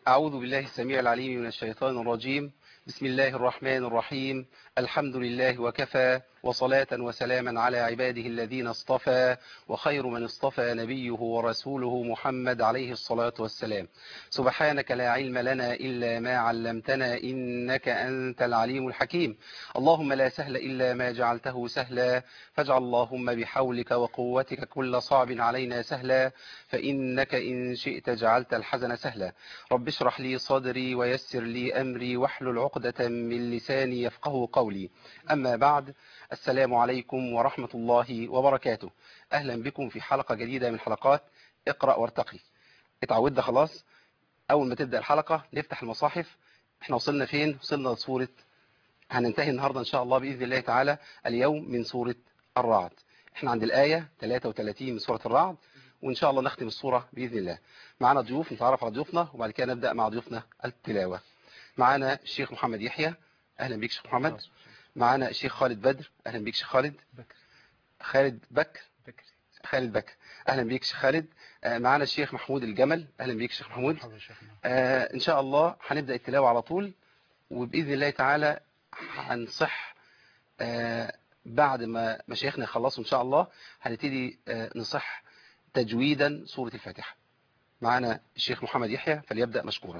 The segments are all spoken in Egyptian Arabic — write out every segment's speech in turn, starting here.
أعوذ بالله السميع العليم من الشيطان الرجيم بسم الله الرحمن الرحيم الحمد لله وكفى وصلاة وسلاما على عباده الذين اصطفى وخير من اصطفى نبيه ورسوله محمد عليه الصلاة والسلام سبحانك لا علم لنا إلا ما علمتنا إنك أنت العليم الحكيم اللهم لا سهل إلا ما جعلته سهلا فاجعل اللهم بحولك وقوتك كل صعب علينا سهلا فإنك إن شئت جعلت الحزن سهلا رب اشرح لي صدري ويسر لي أمري واحلل عقدة من لساني يفقه قولي أما بعد السلام عليكم ورحمة الله وبركاته أهلا بكم في حلقة جديدة من حلقات اقرأ وارتقي اتعودنا خلاص أول ما تبدأ الحلقة نفتح المصاحف احنا وصلنا فين وصلنا لسورة هننتهي النهاردة إن شاء الله بإذن الله تعالى اليوم من سورة الرعد احنا عند الآية 33 من سورة الرعد وإن شاء الله نختم السورة بإذن الله معنا ضيوف نتعرف على ضيوفنا وبعد كده نبدأ مع ضيوفنا التلاوة معنا الشيخ محمد يحيى أهلا بيك شيخ محمد معنا الشيخ خالد بدر أهلا بيك شيخ خالد بكر خالد بكر بكر خالد بكر أهلا بيك شيخ خالد آه، معنا الشيخ محمود الجمل أهلا بيك شيخ محمود مرحبا يا شيخنا آه، إن شاء الله هنبدأ التلاوة على طول وبإذن الله تعالى هنصح آه، بعد ما مشايخنا يخلصوا إن شاء الله هنبتدي آه، نصح تجويدا سورة الفاتحة معنا الشيخ محمد يحيى فليبدأ مشكورا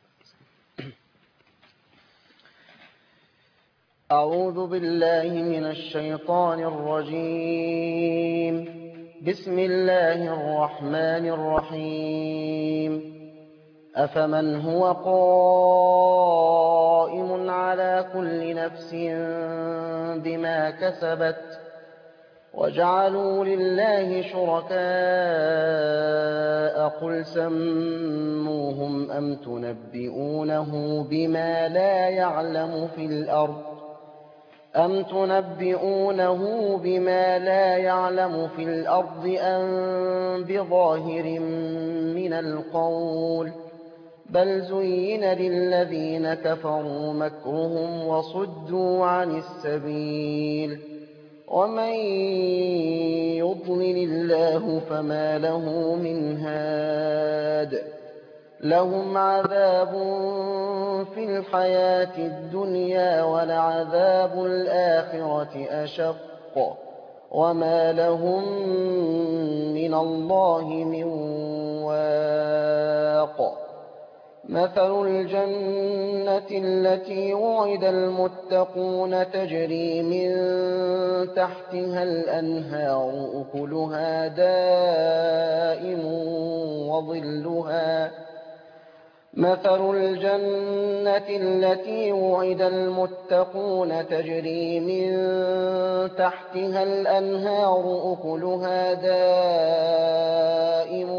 أعوذ بالله من الشيطان الرجيم بسم الله الرحمن الرحيم أفمن هو قائم على كل نفس بما كسبت وجعلوا لله شركاء قل سموهم أم تنبئونه بما لا يعلم في الأرض أم تنبئونه بما لا يعلم في الأرض أم بظاهر من القول بل زين للذين كفروا مكرهم وصدوا عن السبيل ومن يضلل الله فما له من هاد لهم عذاب في الحياة الدنيا ولعذاب الآخرة أشق وما لهم من الله من واق مثل الجنة التي وعد المتقون تجري من تحتها الأنهار أكلها دائم وظلها مثل الجنة التي وعد المتقون تجري من تحتها الأنهار أكلها دائم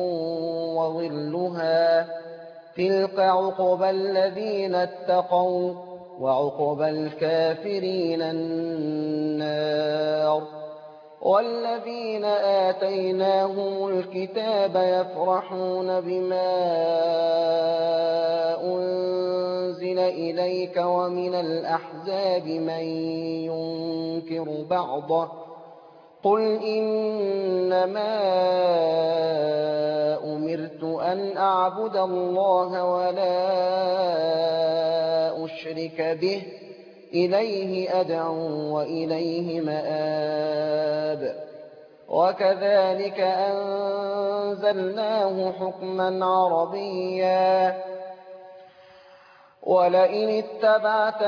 وظلها تلك عقبى الذين اتقوا وعقبى الكافرين النار والذين آتيناهم الكتاب يفرحون بما أنزل إليك ومن الأحزاب من ينكر بعضه قل إنما أمرت أن أعبد الله ولا أشرك به إليه أدعو وإليه مآب وكذلك أنزلناه حكما عربيا ولئن اتبعت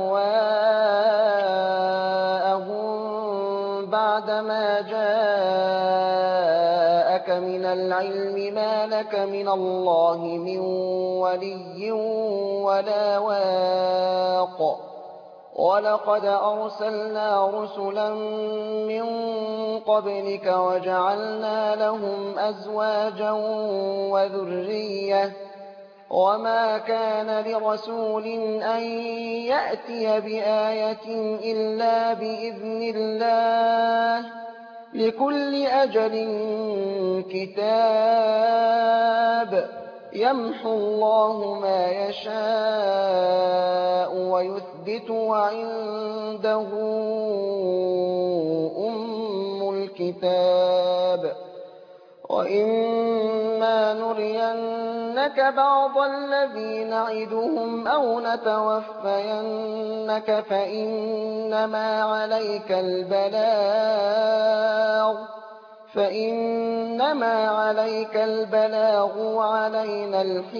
أهواءهم بعدما جاءك من العلم ما لك من الله من ولي ولا واق ولقد أرسلنا رسلا من قبلك وجعلنا لهم أزواجا وذرية وما كان لرسول أن يأتي بآية إلا بإذن الله لكل أجل كتاب يمحو الله ما يشاء ويثبت وعنده أم الكتاب وإما نرينك نرينك بعض الذي نعدهم أو نتوفينك فإنما عليك البلاغ فإنما عليك البلاغ وعلينا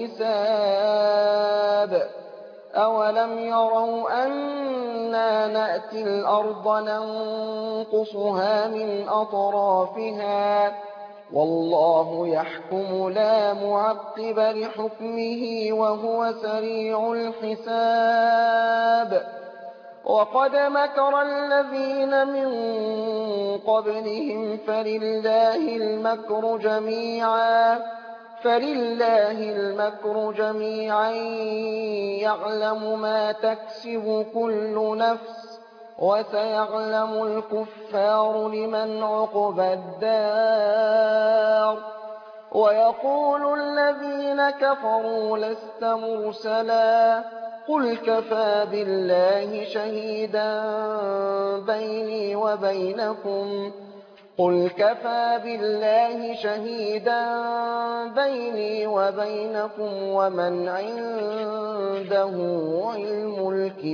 الحساب أولم يروا أنا نأتي الأرض ننقصها من أطرافها والله يحكم لا معقب لحكمه وهو سريع الحساب وقد مكر الذين من قبلهم فلله المكر جميعا فلله المكر جميعا يعلم ما تكسب كل نفس وسيعلم الكفار لمن عقبى الدار ويقول الذين كفروا لست مرسلا قل كفى بالله شهيدا بيني وبينكم قل كفى بالله شهيدا بيني وبينكم ومن عنده علم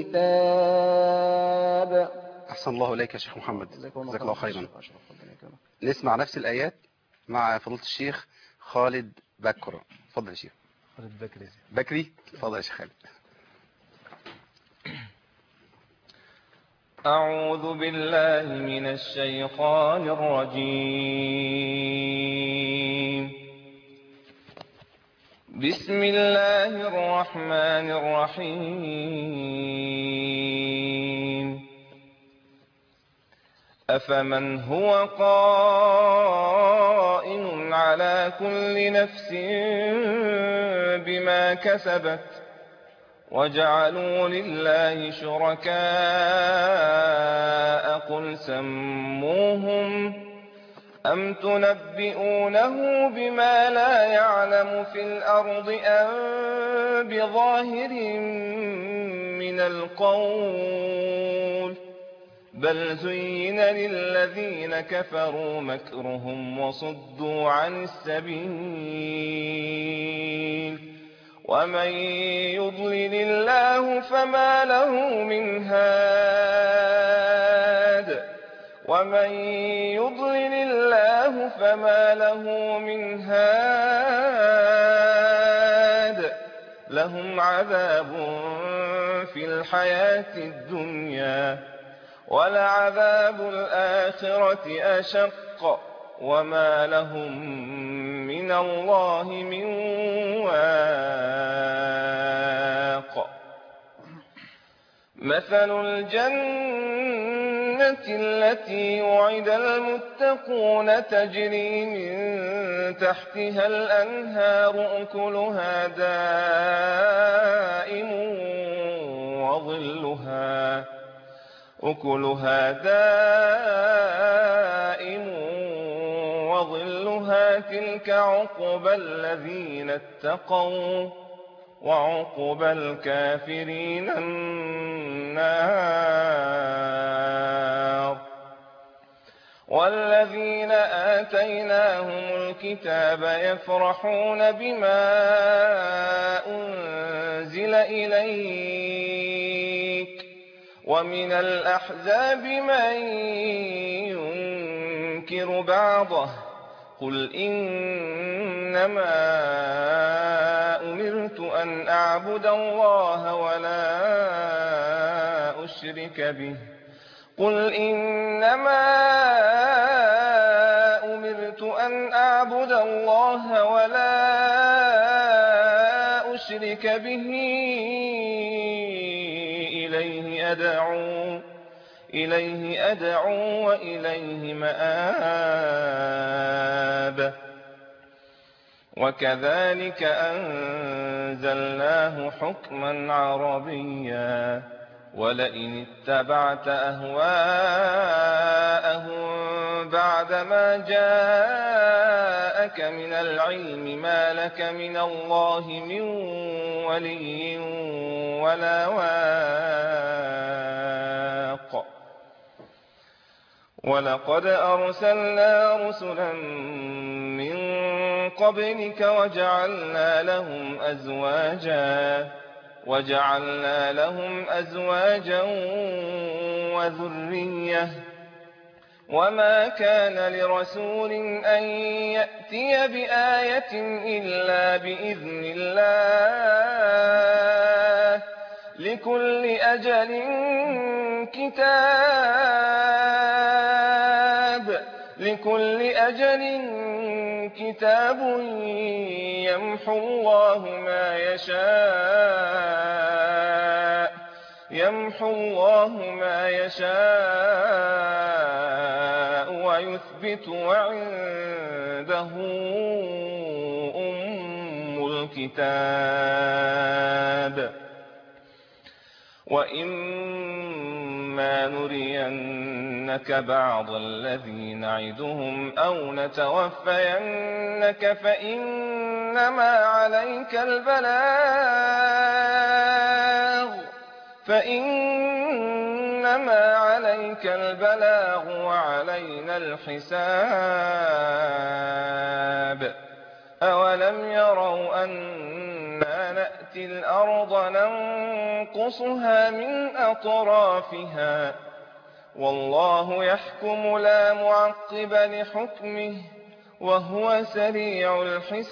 الكتاب أحسن الله إليك يا شيخ محمد جزاك الله خيرا نسمع نفس الآيات مع فضيلة الشيخ خالد بكر اتفضل يا شيخ خالد بكري بكري اتفضل يا شيخ خالد أعوذ بالله من الشيطان الرجيم بسم الله الرحمن الرحيم أفمن هو قائم على كل نفس بما كسبت وجعلوا لله شركاء قل سموهم أم تنبئونه بما لا يعلم في الأرض أم بظاهر من القول بل زين للذين كفروا مكرهم وصدوا عن السبيل ومن يضلل الله فما له من هاد ومن يضلل الله فما له من هاد لهم عذاب في الحياة الدنيا ولعذاب الآخرة أشق وما لهم من الله من واق مثل الجنة التي وعد المتقون تجري من تحتها الأنهار أكلها دائم وظلها أكلها دائم وظلها تلك عقبى الذين اتقوا وعقبى الكافرين النار والذين آتيناهم الكتاب يفرحون بما أنزل إليك ومن الأحزاب من ينكر بعضه قل إنما أمرت أن أعبد الله ولا أشرك به قل إنما أمرت أن أعبد الله ولا أشرك به إليه أدعو إليه أدعو وإليه مآب وكذلك أنزلناه حكما عربيا ولئن اتبعت أهواءهم بعدما جاءك من العلم ما لك من الله من ولي ولا واق ولقد أرسلنا رسلا من قبلك وجعلنا لهم أزواجا وجعلنا لهم أزواجا وذرية وما كان لرسول أن يأتي بآية إلا بإذن الله لكل أجل كتاب لكل أجل كتاب يمحو الله ما يشاء يمحو الله ما يشاء ويثبت وعنده أم الكتاب وإما نرينك بعض الذي نعدهم أو نتوفينك فإنما عليك البلاغ فإنما عليك البلاغ وعلينا الحساب أولم يروا أنا نأتي الأرض ننقصها من أطرافها والله يحكم لا معقب لحكمه وهو سريع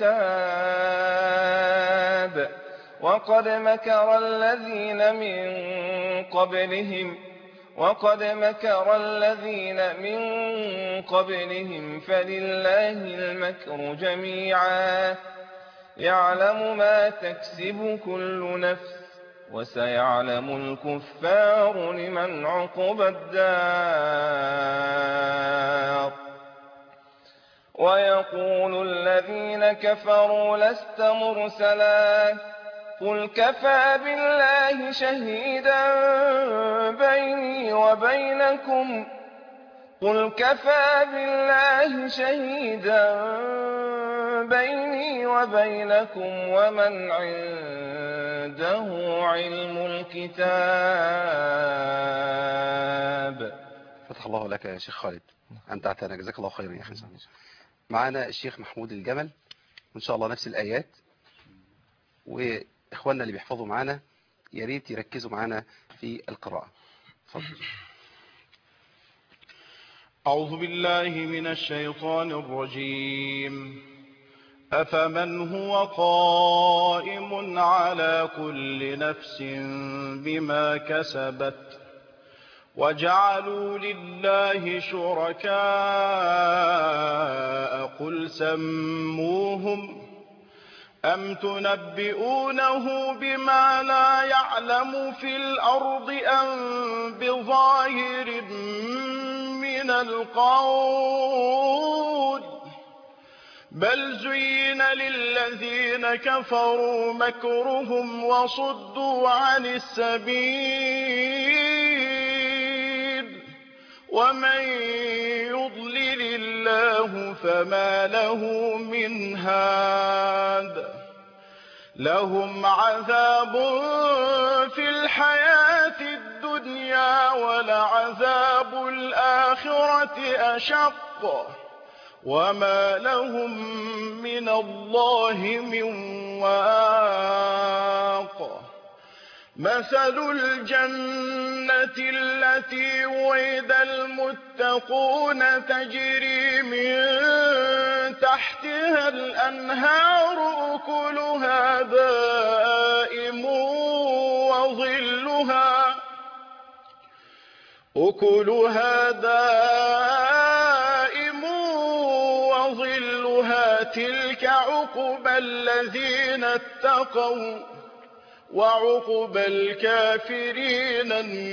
الحساب وقد مكر الذين من قبلهم وقد مكر الذين من قبلهم فلله المكر جميعا يعلم ما تكسب كل نفس وسيعلم الكفار لمن عقب الدار ويقول الذين كفروا لست مرسلا قل كفى بالله شهيدا بيني وبينكم قل كفى بالله شهيدا بيني وبينكم ومن عنده علم الكتاب فتح الله لك يا شيخ خالد أنت اعتنى جزاك الله خيرا يا أخي معنا الشيخ محمود الجمل وإن شاء الله نفس الآيات وإخواننا اللي بيحفظوا معنا يا ريت يركزوا معنا في القراءة اتفضل أعوذ بالله من الشيطان الرجيم أفمن هو قائم على كل نفس بما كسبت وجعلوا لله شركاء قل سموهم أم تنبئونه بما لا يعلم في الأرض أم بظاهر من القول بل زين للذين كفروا مكرهم وصدوا عن السبيل ومن يضلل الله فما له من هاد لهم عذاب في الحياة الدنيا ولعذاب الآخرة أشق وما لهم من الله من واق مثل الجنة التي وعد المتقون تجري من تحتها الأنهار أكلها دائم وظلها أكلها دائم وظلها تلك عقبى الذين اتقوا وعقبى الكافرين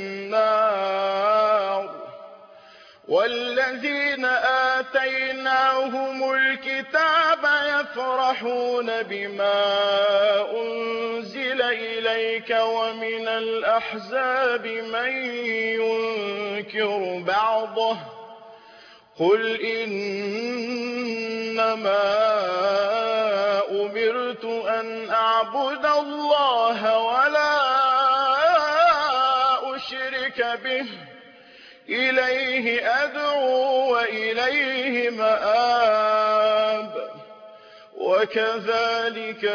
النار والذين آتيناهم الكتاب يفرحون بما أنزل إليك ومن الأحزاب من ينكر بعضه قل إنما أمرت أن أعبد الله ولا أشرك به إليه أدعو وإليه مآب وكذلك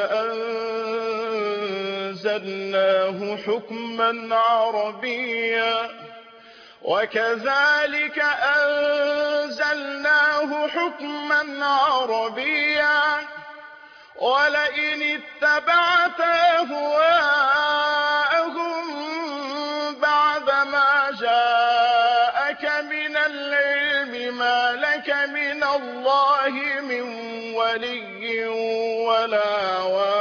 أنزلناه حكما عربيا وكذلك أنزلناه حكما عربيا ولئن اتبعت أهواءهم بعد ما جاءك من العلم ما لك من الله من ولي ولا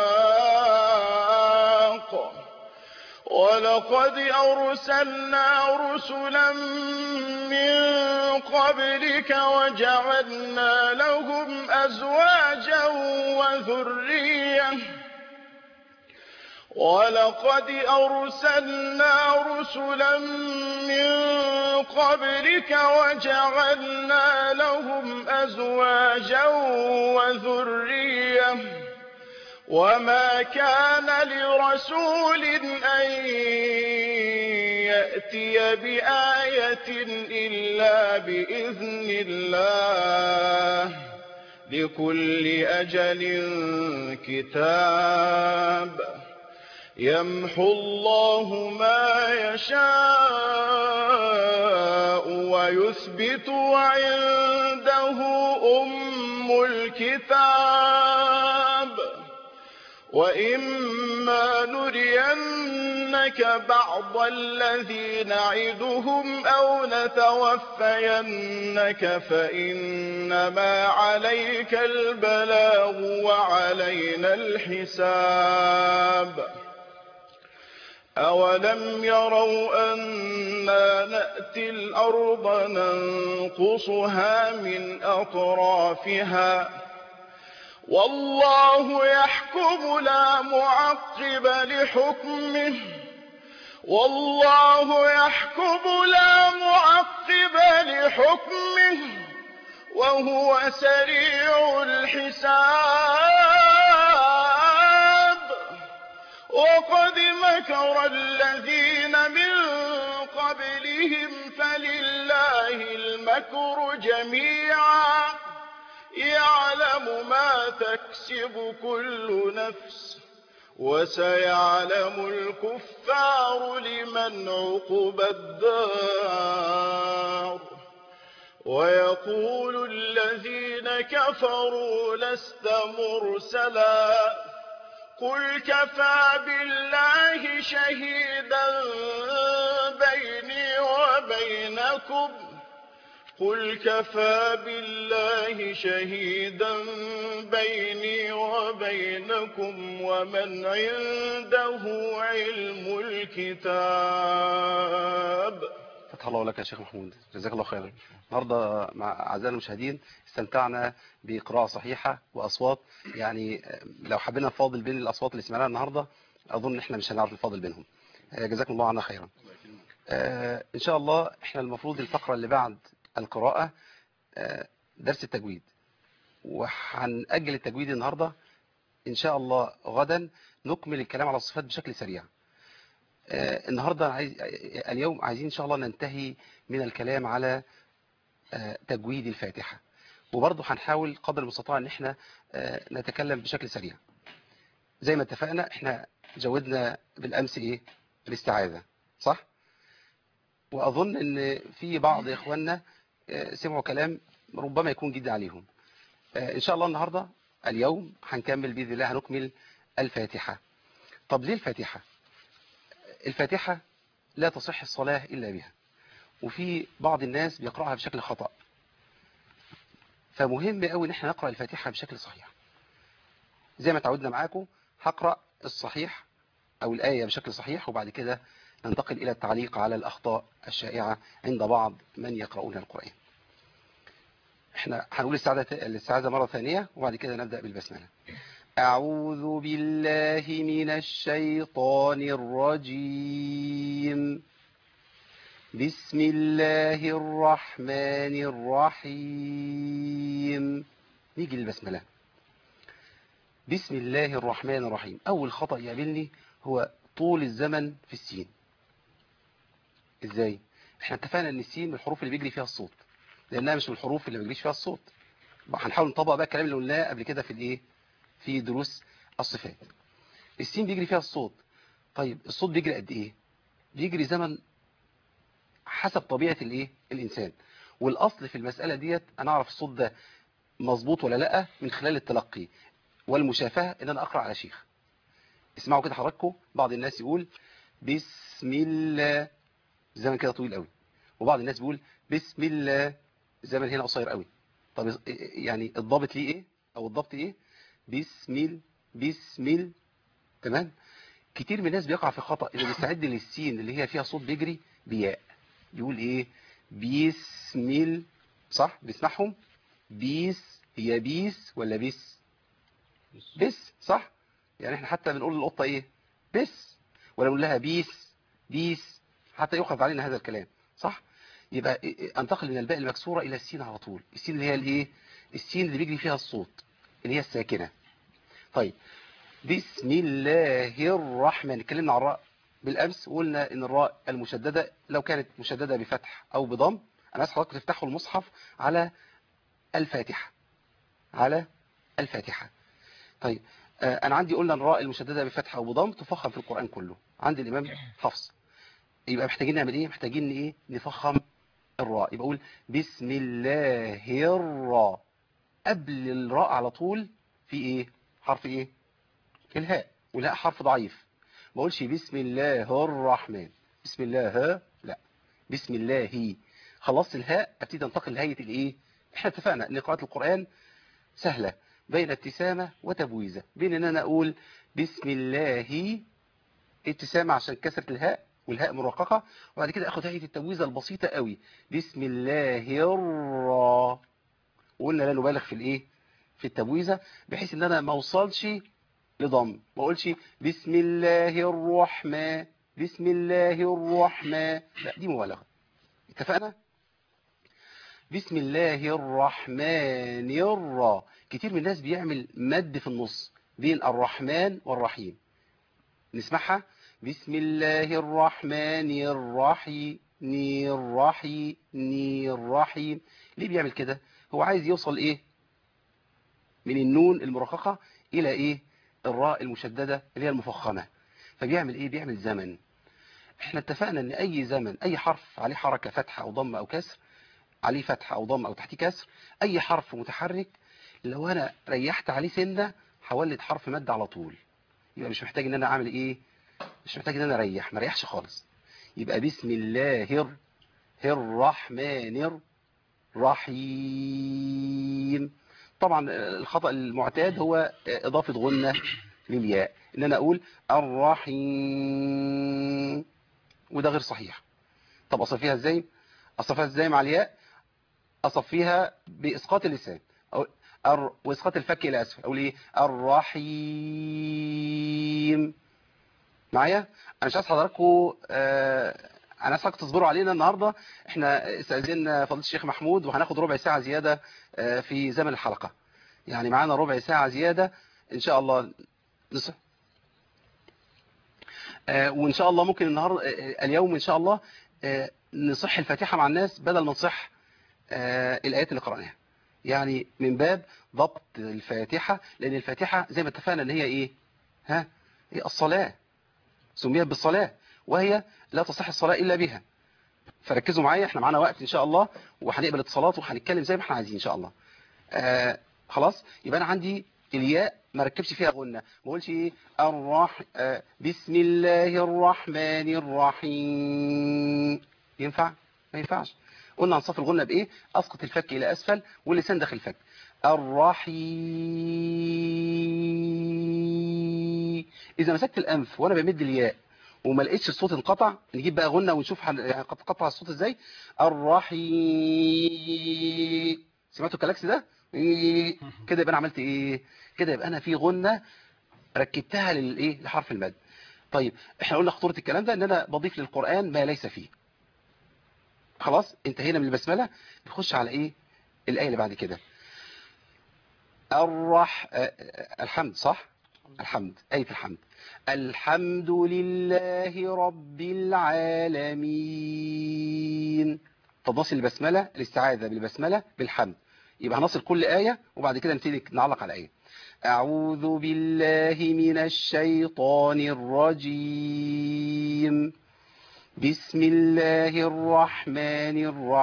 واق ولقد أرسلنا رسلا من قبلك وجعلنا لهم أزواجا وذرية ولقد أرسلنا رسلا من قبلك وجعلنا لهم أزواجا وذرية وما كان لرسول أن يأتي بآية إلا بإذن الله لكل أجل كتاب يمحو الله ما يشاء ويثبت وعنده أم الكتاب وإما نرينك بعض الذي نعدهم أو نتوفينك فإنما عليك البلاغ وعلينا الحساب أولم يروا أنا نأتي الأرض ننقصها من أطرافها والله يحكم لا معقب لحكمه والله يحكم لا معقب لحكمه وهو سريع الحساب وقد مكر الذين من قبلهم فلله المكر جميعا يعلم ما تكسب كل نفس وسيعلم الكفار لمن عقب الدار ويقول الذين كفروا لست مرسلا قل كفى بالله شهيدا بيني وبينكم قل كفى بالله شهيدا بيني وبينكم ومن عنده علم الكتاب فتح الله لك يا شيخ محمود جزاك الله خيرا النهارده مع اعزائنا المشاهدين استمتعنا بقراءة صحيحة واصوات يعني لو حبينا نفاضل بين الاصوات اللي سمعناها النهارده اظن احنا مش هنعرف نفاضل بينهم جزاكم الله عنا خيرا آه ان شاء الله احنا المفروض الفقرة اللي بعد القراءة آه درس التجويد وهنأجل التجويد النهاردة ان شاء الله غدا نكمل الكلام على الصفات بشكل سريع آه النهاردة عايز اليوم عايزين ان شاء الله ننتهي من الكلام على تجويد الفاتحة وبرضه هنحاول قدر المستطاع ان احنا نتكلم بشكل سريع زي ما اتفقنا احنا جودنا بالامس ايه الاستعاذة صح واظن ان في بعض اخواننا سمعوا كلام ربما يكون جديد عليهم ان شاء الله النهاردة اليوم هنكمل باذن الله هنكمل الفاتحة طب ليه الفاتحة الفاتحة لا تصح الصلاة الا بها وفي بعض الناس بيقرأها بشكل خطأ فمهم قوي ان احنا نقرأ الفاتحة بشكل صحيح زي ما تعودنا معاكم هقرأ الصحيح او الآية بشكل صحيح وبعد كده ننتقل الى التعليق على الاخطاء الشائعة عند بعض من يقرؤون القرآن احنا هنقول الاستعاذة مرة ثانية وبعد كده نبدأ بالبسملة أعوذ بالله من الشيطان الرجيم بسم الله الرحمن الرحيم نيجي للبسملة بسم الله الرحمن الرحيم أول خطأ يقابلني هو طول الزمن في السين إزاي؟ احنا اتفقنا ان السين من الحروف اللي بيجري فيها الصوت لأنها مش من الحروف اللي ما بيجريش فيها الصوت هنحاول نطبق بقى الكلام اللي قلناه قبل كده في الايه في دروس الصفات السين بيجري فيها الصوت طيب الصوت بيجري قد ايه بيجري زمن حسب طبيعة الايه الانسان والاصل في المسألة ديت انا اعرف الصوت ده مظبوط ولا لا من خلال التلقي والمشافهة ان انا اقرأ على شيخ اسمعوا كده حضراتكم بعض الناس يقول بسم الله زمن كده طويل قوي وبعض الناس بيقول بسم الله زمن هنا قصير قوي طب يعني الضابط ليه ايه او الضبط ايه بسم ال بسم ال تمام كتير من الناس بيقع في خطأ اذا بيستعد للسين اللي هي فيها صوت بيجري بياء بيقول ايه بسم ال صح بيسمعهم بيس هي بيس ولا بيس بس صح يعني احنا حتى بنقول للقطة ايه بس ولا نقول لها بيس بيس حتى يؤخذ علينا هذا الكلام صح يبقى انتقل من الباء المكسورة الى السين على طول السين اللي هي الايه السين اللي بيجري فيها الصوت اللي هي الساكنة طيب بسم الله الرحمن اتكلمنا عن الراء بالامس وقلنا ان الراء المشددة لو كانت مشددة بفتح او بضم انا عايز حضرتك تفتحوا المصحف على الفاتحة على الفاتحة طيب انا عندي قلنا الراء المشددة بفتح او بضم تفخم في القرآن كله عند الامام حفص يبقى محتاجين نعمل ايه محتاجين ايه نفخم الراء يبقى اقول بسم الله الراء قبل الراء على طول في ايه حرف ايه الهاء والهاء حرف ضعيف ما اقولش بسم الله الرحمن بسم الله لا بسم الله خلصت الهاء ابتدي انتقل لهيئه الايه احنا اتفقنا ان قراءه القران سهله بين ابتسامه وتبويزه بين ان انا اقول بسم الله ابتسامه عشان كسره الهاء والهاء مرققه وبعد كده اخد هيئه التبويزه البسيطه قوي بسم الله الرا وقلنا لا نبالغ في الايه في التبويزه بحيث ان انا ما اوصلش لضم ما اقولش بسم الله الرحمن بسم الله الرحمن لا دي مبالغه اتفقنا بسم الله الرحمن الرا كتير من الناس بيعمل مد في النص بين الرحمن والرحيم نسمعها بسم الله الرحمن الرحيم الرحيم الرحيم ليه بيعمل كده هو عايز يوصل ايه من النون المرققة الى ايه الراء المشددة اللي هي المفخمة فبيعمل ايه بيعمل زمن احنا اتفقنا ان اي زمن اي حرف عليه حركة فتحة او ضم او كسر عليه فتحة او ضم او تحتيه كسر اي حرف متحرك لو انا ريحت عليه سنة هولد حرف مد على طول يبقى مش محتاج ان انا اعمل ايه مش محتاج ان انا اريح ما اريحش خالص يبقى بسم الله الرحمن الرحيم طبعا الخطأ المعتاد هو اضافة غنة للياء ان انا اقول الرحيم وده غير صحيح طب اصفيها ازاي اصفيها ازاي مع الياء اصفيها باسقاط اللسان أو أر... واسقاط الفك الى اسفل اقول ايه الرحيم معايا انا مش عايز حضراتكم آه... انا عايز حضراتكم تصبروا علينا النهارده احنا استاذنا فضيله الشيخ محمود وهناخد ربع ساعه زياده آه في زمن الحلقه يعني معانا ربع ساعه زياده ان شاء الله نصح آه وان شاء الله ممكن النهارده اليوم ان شاء الله نصح الفاتحه مع الناس بدل ما نصح الايات اللي قراناها يعني من باب ضبط الفاتحه لان الفاتحه زي ما اتفقنا ان هي ايه ها هي الصلاه سميت بالصلاه وهي لا تصح الصلاه الا بها فركزوا معايا احنا معانا وقت ان شاء الله وهنقبل اتصالات وهنتكلم زي ما احنا عايزين ان شاء الله آه خلاص يبقى انا عندي الياء ما ركبش فيها غنة ما اقولش ايه الرح آه بسم الله الرحمن الرحيم ينفع ما ينفعش قلنا هنصف الغنة بايه اسقط الفك الى اسفل واللسان داخل الفك الرحيم اذا مسكت الانف وانا بمد الياء وما لقيتش الصوت انقطع نجيب بقى غنة ونشوف قطع الصوت ازاي الرحيم سمعتوا الكلاكس ده كده يبقى انا عملت ايه كده يبقى انا في غنة ركبتها للايه لحرف المد طيب احنا قلنا خطورة الكلام ده ان انا بضيف للقرآن ما ليس فيه خلاص انتهينا من البسملة نخش على ايه الآية اللي بعد كده الرح آه الحمد صح الحمد آية الحمد الحمد لله رب العالمين طب نصل البسملة الاستعاذة بالبسملة بالحمد يبقى هنصل كل آية وبعد كده نبتدي نعلق على آية أعوذ بالله من الشيطان الرجيم بسم الله الرحمن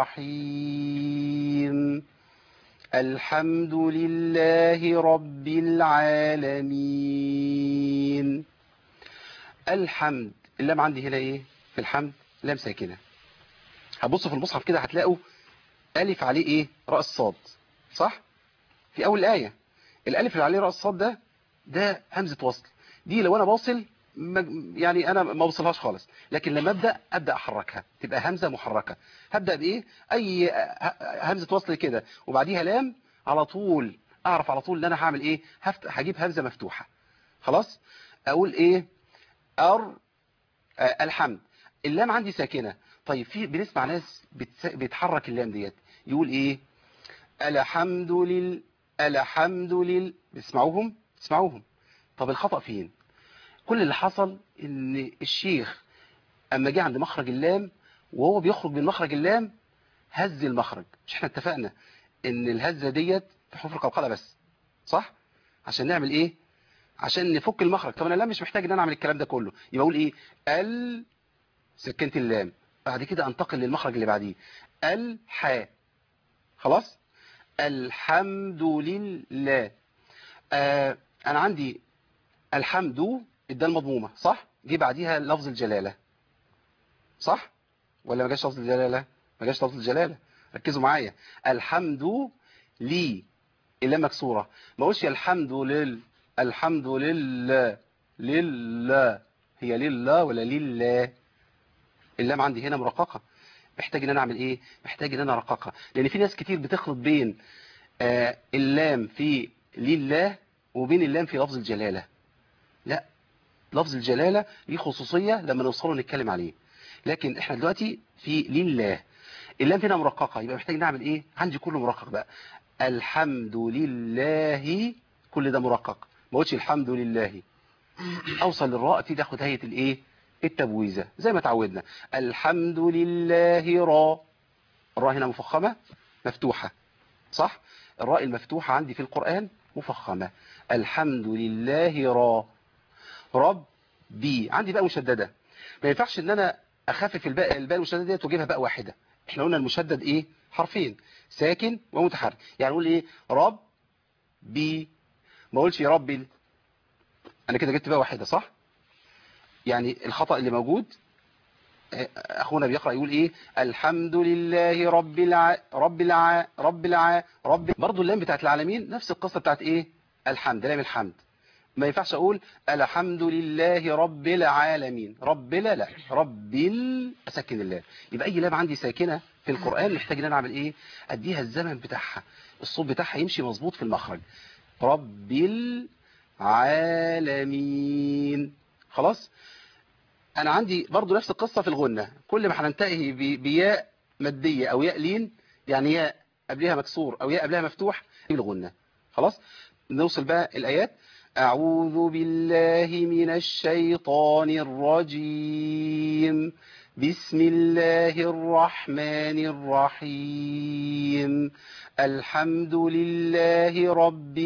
الرحيم الحمد لله رب العالمين الحمد اللام عندي هنا ايه في الحمد لام ساكنة هتبصوا في المصحف كده هتلاقوا ألف عليه ايه رأس صاد صح في أول الآية الألف اللي عليه رأس صاد ده ده همزة وصل دي لو أنا باصل مج- يعني أنا ما بوصلهاش خالص لكن لما أبدأ أبدأ أحركها تبقى همزة محركة هبدأ بإيه أي ه- همزة وصل كده وبعديها لام على طول أعرف على طول إن أنا هعمل إيه هفت- هجيب همزة مفتوحة خلاص أقول إيه أر آه، الحمد اللام عندي ساكنة طيب في بنسمع ناس بتس... بتحرك اللام ديت يقول ايه الحمد لل الحمد لل بتسمعوهم تسمعوهم طب الخطأ فين كل اللي حصل ان الشيخ اما جه عند مخرج اللام وهو بيخرج من مخرج اللام هز المخرج مش احنا اتفقنا ان الهزة ديت في حروف القلقلة بس صح عشان نعمل ايه عشان نفك المخرج طب انا لا مش محتاج ان انا اعمل الكلام ده كله يبقى اقول ايه ال سكنت اللام بعد كده انتقل للمخرج اللي بعديه الحاء خلاص الحمد لله آه انا عندي الحمد الدال مضمومه صح جه بعديها لفظ الجلاله صح ولا ما جاش لفظ الجلاله ما جاش لفظ الجلاله ركزوا معايا الحمد لي اللام مكسوره ما اقولش الحمد لل الحمد لله لله هي لله ولا لله اللام عندي هنا مرققة محتاج ان انا اعمل ايه محتاج ان انا ارققها لان في ناس كتير بتخلط بين آه اللام في لله وبين اللام في لفظ الجلالة لا لفظ الجلالة ليه خصوصية لما نوصله نتكلم عليه لكن احنا دلوقتي في لله اللام هنا مرققة يبقى محتاج نعمل ايه عندي كله مرقق بقى الحمد لله كل ده مرقق ما قلتش الحمد لله اوصل للراء ابتدي اخد هيئه الايه التبويزه زي ما اتعودنا الحمد لله را الراء هنا مفخمه مفتوحه صح الراء المفتوحه عندي في القران مفخمه الحمد لله را ربي عندي بقى مشدده ما ينفعش ان انا اخفف الباء الباء المشدده ديت واجيبها باء واحده احنا قلنا المشدد ايه حرفين ساكن ومتحرك يعني اقول ايه رب بي ما اقولش يا ربي انا كده جبت بقى واحده صح يعني الخطأ اللي موجود آه، اخونا بيقرأ يقول ايه الحمد لله رب الع رب الع رب الع رب برضه اللام بتاعت العالمين نفس القصة بتاعت ايه الحمد لام الحمد ما ينفعش اقول الحمد لله رب العالمين رب لا لا رب ال اسكن الله يبقى اي لام عندي ساكنة في القرآن محتاج ان انا اعمل ايه اديها الزمن بتاعها الصوت بتاعها يمشي مظبوط في المخرج رب العالمين خلاص انا عندي برضو نفس القصة في الغنة كل ما هننتهي ب- بياء مادية او ياء لين يعني ياء قبلها مكسور او ياء قبلها مفتوح في الغنة خلاص نوصل بقى الايات اعوذ بالله من الشيطان الرجيم بسم الله الرحمن الرحيم الحمد لله رب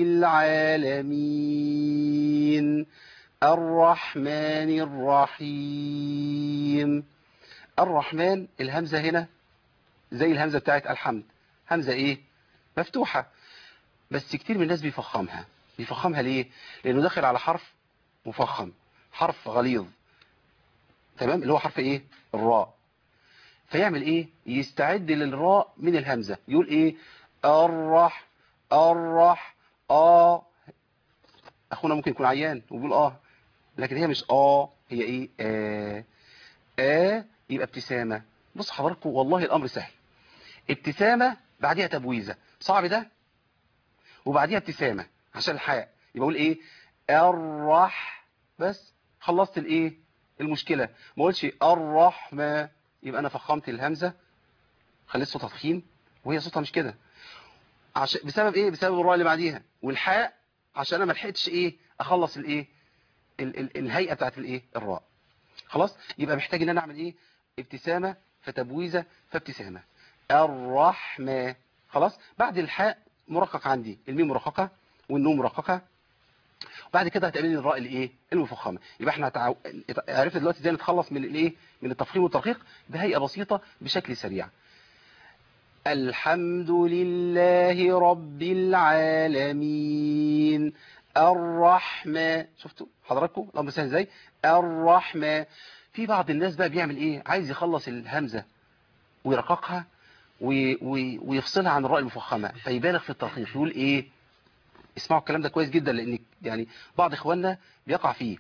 العالمين الرحمن الرحيم الرحمن الهمزة هنا زي الهمزة بتاعت الحمد همزة ايه مفتوحة بس كتير من الناس بيفخمها بيفخمها ليه لانه داخل على حرف مفخم حرف غليظ تمام اللي هو حرف ايه الراء فيعمل ايه يستعد للراء من الهمزة يقول ايه الرح الرح اه اخونا ممكن يكون عيان ويقول اه لكن هي مش اه هي ايه آه آه يبقى ابتسامة بص حضراتكم والله الامر سهل ابتسامة بعديها تبويزة صعب ده وبعديها ابتسامة عشان الحياء يبقى اقول ايه الرح بس خلصت الايه المشكلة ما اقولش الرحمة يبقى انا فخمت الهمزة خليت صوتها تخين وهي صوتها مش كده عشان بسبب ايه بسبب الراء اللي بعديها والحاء عشان انا ما لحقتش ايه اخلص الايه ال ال الهيئة بتاعت الايه الراء خلاص يبقى محتاج ان انا اعمل ايه ابتسامة فتبويزة فابتسامة الرحمة خلاص بعد الحاء مرقق عندي الميم مرققة والنون مرققه وبعد كده هتقابلني الراء الايه المفخمه يبقى احنا هتعو... عرفنا دلوقتي ازاي نتخلص من الايه من التفخيم والترقيق بهيئه بسيطه بشكل سريع الحمد لله رب العالمين الرحمة شفتوا حضراتكم اللهم سهل ازاي الرحمة في بعض الناس بقى بيعمل ايه عايز يخلص الهمزة ويرققها وي وي ويفصلها عن الراء المفخمة فيبالغ في الترقيق يقول ايه اسمعوا الكلام ده كويس جدا لان يعني بعض اخواننا بيقع فيه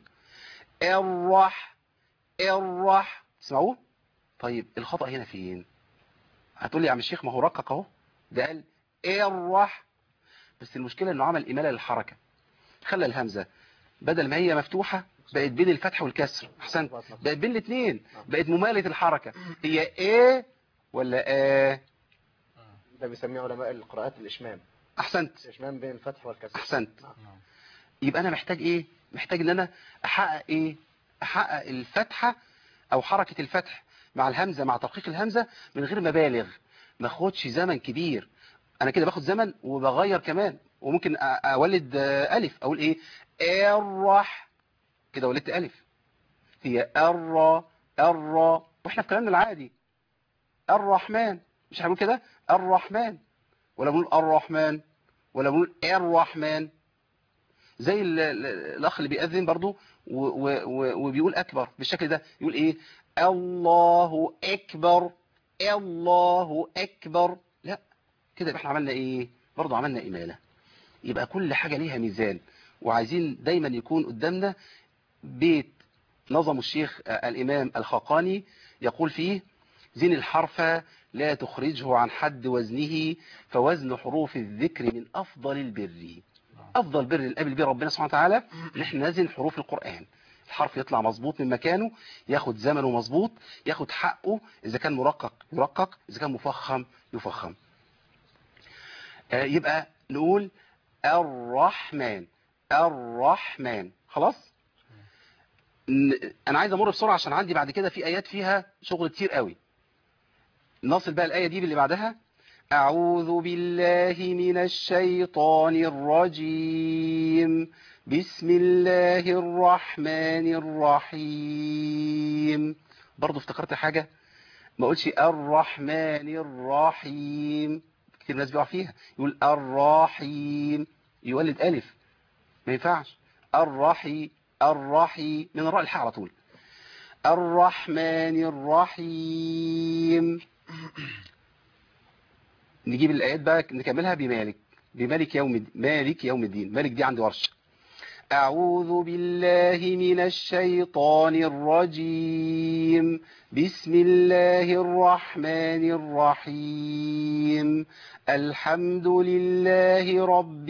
الرح الرح تسمعوه طيب الخطأ هنا فين هتقول لي يا عم الشيخ ما هو رقق اهو ده قال الرح بس المشكلة انه عمل إمالة للحركة خلى الهمزة بدل ما هي مفتوحة بقت بين الفتح والكسر احسنت بقت بين الاثنين بقت ممالة الحركة هي ايه ولا ايه ده بيسميه علماء القراءات الإشمام احسنت الإشمام بين الفتح والكسر احسنت يبقى انا محتاج ايه محتاج ان انا احقق ايه احقق الفتحة او حركة الفتح مع الهمزة مع ترقيق الهمزة من غير ما بالغ ما اخدش زمن كبير انا كده باخد زمن وبغير كمان وممكن أ- اولد آه، الف اقول ايه الرح كده ولدت الف هي الر الر واحنا في كلامنا العادي الرحمن مش هنقول كده الرحمن ولا بنقول الرحمن ولا بنقول الرحمن زي ال- ال- الاخ اللي بيأذن برضو و- و- و- وبيقول اكبر بالشكل ده يقول ايه الله اكبر الله اكبر لا كده يبقى احنا عملنا ايه برضو عملنا اماله يبقى كل حاجه ليها ميزان وعايزين دايما يكون قدامنا بيت نظم الشيخ آه، الامام الخاقاني يقول فيه زين الحرف لا تخرجه عن حد وزنه فوزن حروف الذكر من افضل البر افضل بر اللي قابل بيه ربنا سبحانه وتعالى ان احنا نزن حروف القران الحرف يطلع مظبوط من مكانه ياخد زمنه مظبوط ياخد حقه اذا كان مرقق يرقق اذا كان مفخم يفخم آه، يبقى نقول الرحمن الرحمن خلاص ن- انا عايز امر بسرعه عشان عندي بعد كده في ايات فيها شغل كتير قوي نصل بقى الايه دي باللي بعدها اعوذ بالله من الشيطان الرجيم بسم الله الرحمن الرحيم برضو افتكرت حاجه ما اقولش الرحمن الرحيم كتير ناس بيقع فيها يقول الرحيم يولد ألف ما ينفعش الرحي الرحي من الراء الحاء على طول الرحمن الرحيم نجيب الآيات بقى نكملها بمالك بمالك يوم الد- مالك يوم الدين مالك دي عندي ورش أعوذ بالله من الشيطان الرجيم بسم الله الرحمن الرحيم الحمد لله رب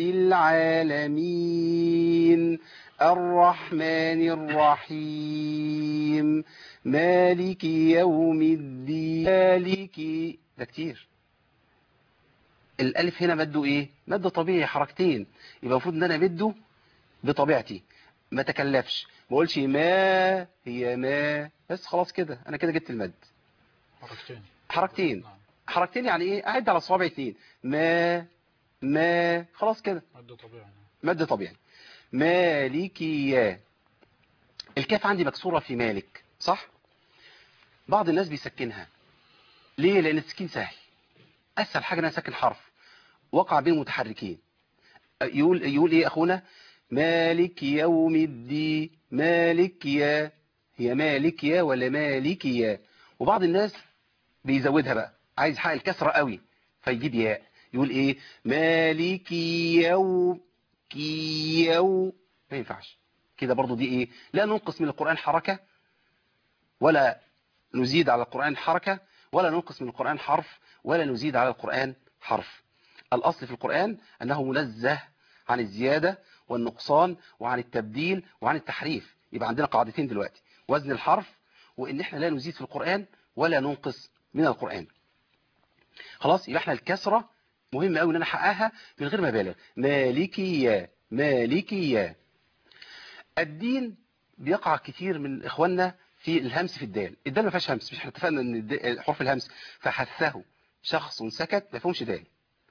العالمين الرحمن الرحيم مالك يوم الدين مالك ده كتير الالف هنا مده ايه مد طبيعي حركتين يبقى المفروض ان انا مده بطبيعتي ما تكلفش ما اقولش ما هي ما بس خلاص كده انا كده جبت المد حركتين حركتين نعم حركتين يعني ايه اعد على صوابع اتنين ما ما خلاص كده مد طبيعي مد طبيعي مالكيا الكاف عندي مكسورة في مالك صح بعض الناس بيسكنها ليه لان السكين سهل اسهل حاجة ان انا اسكن حرف وقع بين متحركين يقول يقول ايه اخونا مالك يوم الدين مالك يا هي مالك يا ولا مالك يا وبعض الناس بيزودها بقى عايز حق الكسرة قوي فيجيب ياء يقول ايه مالك يوم كيو ما ينفعش كده برضو دي ايه لا ننقص من القرآن حركة ولا نزيد على القرآن حركة ولا ننقص من القرآن حرف ولا نزيد على القرآن حرف الأصل في القرآن أنه منزه عن الزيادة والنقصان وعن التبديل وعن التحريف يبقى عندنا قاعدتين دلوقتي وزن الحرف وإن احنا لا نزيد في القرآن ولا ننقص من القرآن خلاص يبقى احنا الكسرة مهم قوي ان انا احققها من غير ما ابالغ مالكي يا مالكي يا الدين بيقع كتير من اخواننا في الهمس في الدال الدال ما فيهاش همس مش احنا اتفقنا ان الد- حرف الهمس فحثه شخص سكت ما فيهمش دال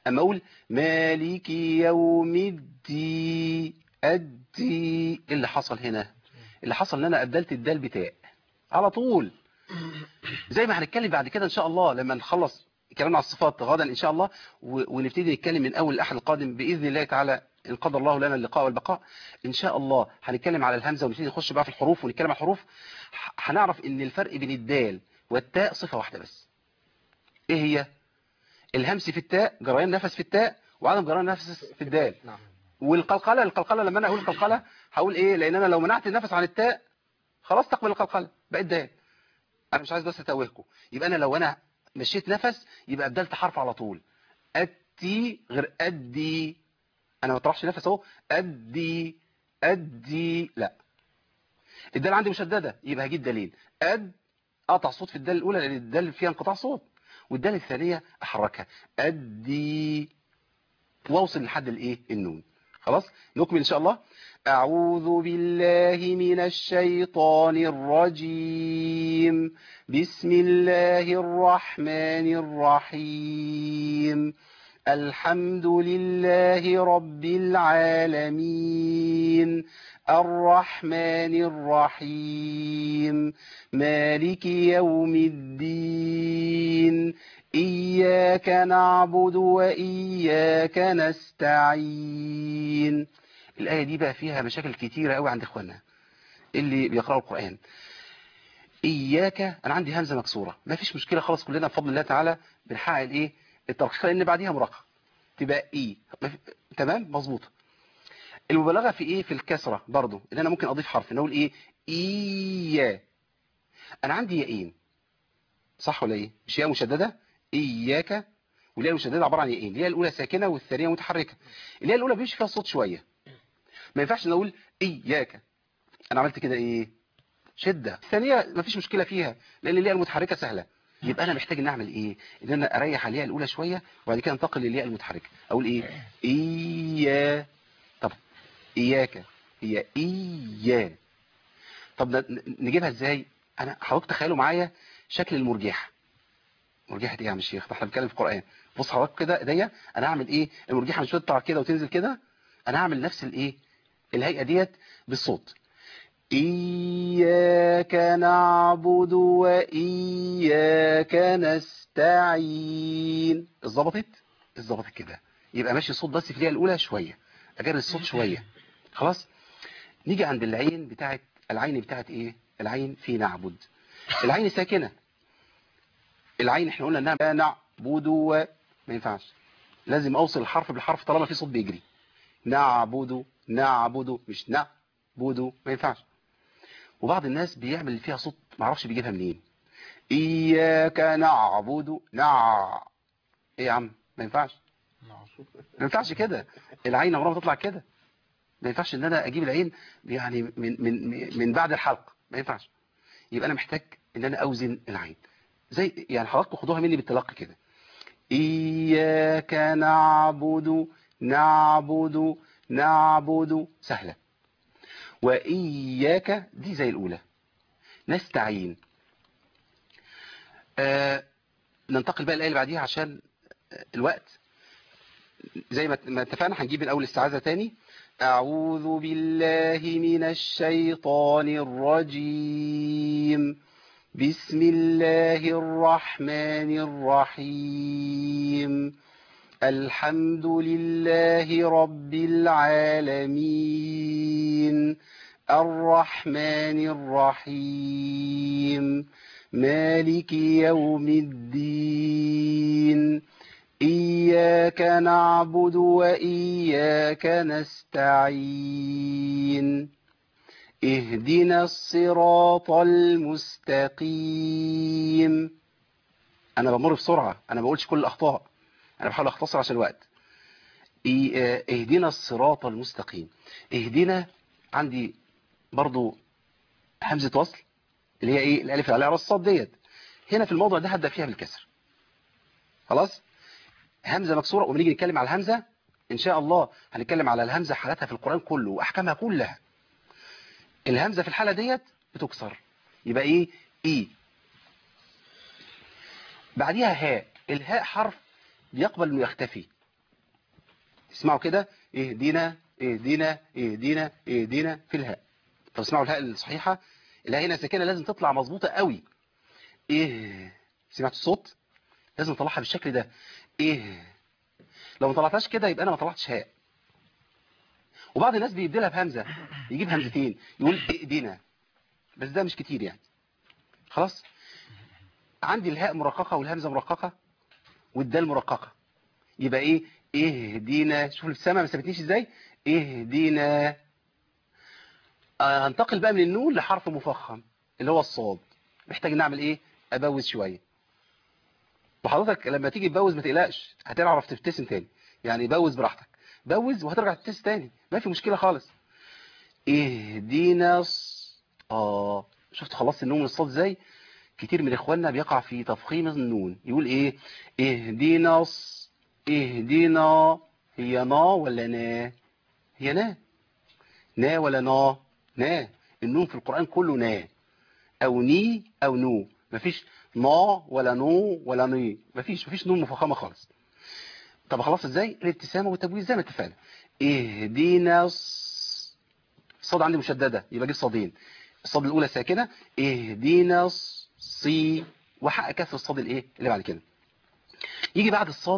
اما اقول مالك يوم الدين الدي إيه اللي حصل هنا اللي حصل ان انا ابدلت الدال بتاء على طول زي ما هنتكلم بعد كده ان شاء الله لما نخلص كلامنا على الصفات غدا ان شاء الله و- ونبتدي نتكلم من اول الاحد القادم باذن الله تعالى ان قدر الله لنا اللقاء والبقاء ان شاء الله هنتكلم على الهمزه ونبتدي نخش بقى في الحروف ونتكلم على الحروف ح- هنعرف ان الفرق بين الدال والتاء صفه واحده بس ايه هي الهمس في التاء جريان نفس في التاء وعدم جريان نفس في الدال نعم والقلقله القلقله لما انا اقول قلقله هقول ايه لان انا لو منعت النفس عن التاء خلاص تقبل القلقله بقت دال انا مش عايز بس اتوهكم يبقى انا لو انا مشيت نفس يبقى بدلت حرف على طول اتي غير ادي انا ما طرحش نفس اهو ادي ادي لا الدال عندي مشدده يبقى هجيب دليل اد اقطع صوت في الدال الاولى لان الدال فيها انقطاع صوت والدال الثانيه احركها ادي واوصل لحد الايه النون خلاص نكمل ان شاء الله اعوذ بالله من الشيطان الرجيم بسم الله الرحمن الرحيم الحمد لله رب العالمين الرحمن الرحيم مالك يوم الدين إياك نعبد وإياك نستعين الآية دي بقى فيها مشاكل كتيرة قوي عند إخواننا اللي بيقرأوا القرآن إياك أنا عندي همزة مكسورة ما فيش مشكلة خلاص كلنا بفضل الله تعالى بنحقق الإيه الترقيق لأن بعديها مرقق تبقى إيه ما في- تمام مظبوطة المبالغة في إيه في الكسرة برضو إن أنا ممكن أضيف حرف نقول إيه إيا أنا عندي ياءين صح ولا إيه مش ياء مشددة إياك والياء المشددة عبارة عن ياءين الياء الأولى ساكنة والثانية متحركة الياء الأولى بيمشي فيها الصوت شوية ما ينفعش نقول إياك أنا عملت كده إيه شدة الثانية مفيش مشكلة فيها لأن الياء المتحركة سهلة يبقى أنا محتاج إن أعمل إيه إن أنا أريح على الياء الأولى شوية وبعد كده أنتقل للياء المتحركة أقول إيه إيا طب إياك هي إيا طب ن- ن- نجيبها إزاي أنا حضرتك تخيلوا معايا شكل المرجحة مرجحة إيه يا عم الشيخ ده إحنا بنتكلم في القرآن بص حضرتك كده إيديا أنا هعمل إيه المرجحة مش بتطلع كده وتنزل كده أنا هعمل نفس الإيه الهيئة ديت بالصوت إياك نعبد وإياك نستعين اتظبطت اتظبطت كده يبقى ماشي الصوت بس في الياء الأولى شوية أجري الصوت شوية خلاص نيجي عند العين بتاعت العين بتاعت إيه العين في نعبد العين ساكنة العين احنا قلنا انها نعبد و ما ينفعش لازم اوصل الحرف بالحرف طالما في صوت بيجري نعبد نعبد مش نعبد ما ينفعش وبعض الناس بيعمل اللي فيها صوت ما اعرفش بيجيبها منين اياك نعبد نع ايه يا عم ما ينفعش ما ينفعش كده العين عمرها ما تطلع كده ما ينفعش ان انا اجيب العين يعني من من من بعد الحلق ما ينفعش يبقى انا محتاج ان انا اوزن العين زي يعني حضراتكم خدوها مني بالتلقي كده إياك نعبد نعبد نعبد سهلة وإياك دي زي الأولى نستعين آه ننتقل بقى الآية اللي بعديها عشان آه، الوقت زي ما ما اتفقنا هنجيب من أول استعاذة تاني أعوذ بالله من الشيطان الرجيم بسم الله الرحمن الرحيم الحمد لله رب العالمين الرحمن الرحيم مالك يوم الدين إياك نعبد وإياك نستعين اهدنا الصراط المستقيم انا بمر بسرعة انا ما بقولش كل الاخطاء انا بحاول اختصر عشان الوقت إيه- آه، اهدنا الصراط المستقيم اهدنا عندي برضو همزة وصل اللي هي ايه الالف اللي عليها راس الصاد ديت هنا في الموضوع ده هبدا فيها بالكسر خلاص همزة مكسورة وبنيجي نتكلم على الهمزة ان شاء الله هنتكلم على الهمزة حالاتها في القرآن كله واحكامها كلها الهمزة في الحالة ديت بتكسر يبقى ايه اي بعديها هاء الهاء حرف بيقبل انه يختفي اسمعوا كده اهدنا اهدنا اهدنا اهدنا في الهاء طب اسمعوا الهاء الصحيحة الهاء هنا ساكنة لازم تطلع مظبوطة قوي ايه سمعت الصوت لازم اطلعها بالشكل ده ايه لو ما طلعتهاش كده يبقى انا ما طلعتش هاء وبعض الناس بيبدلها بهمزة يجيب همزتين يقول ايدينا بس ده مش كتير يعني خلاص عندي الهاء مرققة والهمزة مرققة والدال مرققة يبقى ايه اهدينا شوف الابتسامة ما سابتنيش ازاي اهدينا آه، هنتقل بقى من النون لحرف مفخم اللي هو الصاد محتاج نعمل ايه ابوز شوية وحضرتك لما تيجي تبوز ما تقلقش هتعرف تبتسم تاني يعني بوز براحتك بوز وهترجع تبتسم تاني ما في مشكلة خالص اهدينا الص- اه شفت خلصت النون من الصاد ازاي كتير من اخواننا بيقع في تفخيم النون يقول ايه اهدينا الص- اهدينا هي نا ولا نا هي نا نا ولا نا نا النون في القرآن كله نا او ني او نو مفيش نا ولا نو ولا ني مفيش مفيش نون مفخمة خالص طب خلاص ازاي الابتسامة والتبويز زي ما اتفقنا اهدينا الص- الصاد عندي مشددة يبقى اجيب صادين الصاد الاولى ساكنة اهدينا الص- صي وحق كسر الصاد الايه اللي بعد كده يجي بعد الصاد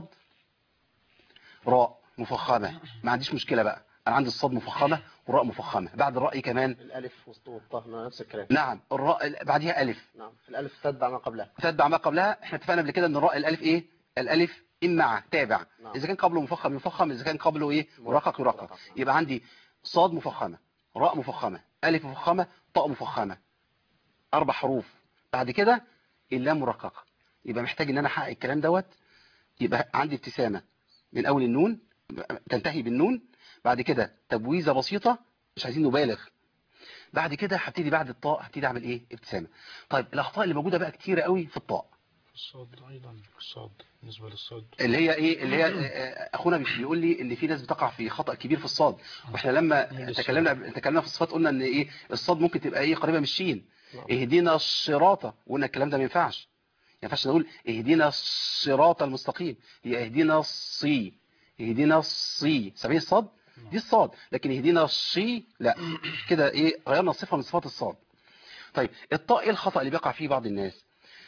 راء مفخمة ما عنديش مشكلة بقى انا عندي الصاد مفخمة والراء مفخمة بعد الراء إيه كمان الالف وسط والطه نفس الكلام نعم الراء بعدها الف نعم الالف تتبع ما قبلها تتبع ما قبلها احنا اتفقنا قبل كده ان الراء الالف ايه الالف امع تابع نعم. اذا كان قبله مفخم يفخم اذا كان قبله ايه مرقق يرقق مرقق. يبقى عندي صاد مفخمه راء مفخمه الف مفخمه طاء مفخمه اربع حروف بعد كده اللام مرققه يبقى محتاج ان انا احقق الكلام دوت يبقى عندي ابتسامه من اول النون تنتهي بالنون بعد كده تبويزه بسيطه مش عايزين نبالغ بعد كده هبتدي بعد الطاء هبتدي اعمل ايه ابتسامه طيب الاخطاء اللي موجوده بقى كتيره قوي في الطاء الصاد أيضا الصاد بالنسبة للصاد اللي هي ايه اللي هي آه، اخونا بيقول لي ان في ناس بتقع في خطأ كبير في الصاد واحنا لما تكلمنا تكلمنا في الصفات قلنا ان ايه الصاد ممكن تبقى ايه قريبه من الشين اهدينا الصراط وقلنا الكلام ده ما ينفعش ما ينفعش نقول اهدينا الصراط المستقيم هي اهدينا الصي اهدينا الصي سامعين الصاد دي الصاد لكن اهدينا الصي لا كده ايه غيرنا صفه من صفات الصاد طيب الطاء ايه الخطأ اللي بيقع فيه بعض الناس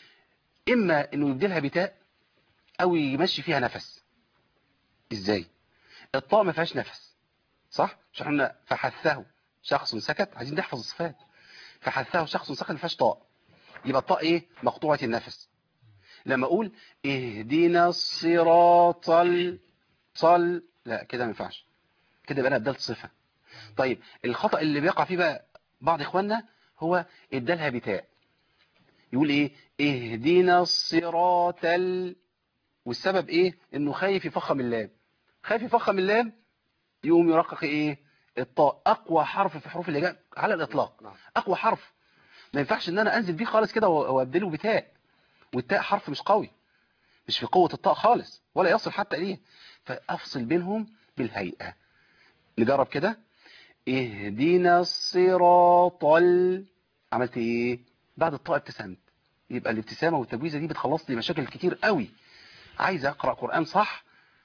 اما انه يبدلها بتاء او يمشي فيها نفس ازاي الطاء ما فيهاش نفس صح مش احنا قلنا فحثه شخص سكت عايزين نحفظ الصفات فحثه شخص سكت ما فيهاش طاء يبقى الطاء ايه مقطوعه النفس لما اقول اهدنا الصراط ال- صل لا كده ما ينفعش كده بقى انا بدلت صفه طيب الخطأ اللي بيقع فيه بقى بعض اخواننا هو ادالها بتاء يقول ايه اهدنا الصراط ال... والسبب ايه انه خايف يفخم اللام خايف يفخم اللام يقوم يرقق ايه الطاء اقوى حرف في حروف الهجاء على الاطلاق نعم. اقوى حرف ما ينفعش ان انا انزل بيه خالص كده و- وابدله بتاء والتاء حرف مش قوي مش في قوة الطاء خالص ولا يصل حتى اليه فافصل بينهم بالهيئة نجرب كده اهدنا الصراط ال... عملت ايه بعد الطاء ابتسمت يبقى الابتسامة والتجويزة دي بتخلص لي مشاكل كتير قوي عايز اقرا قران صح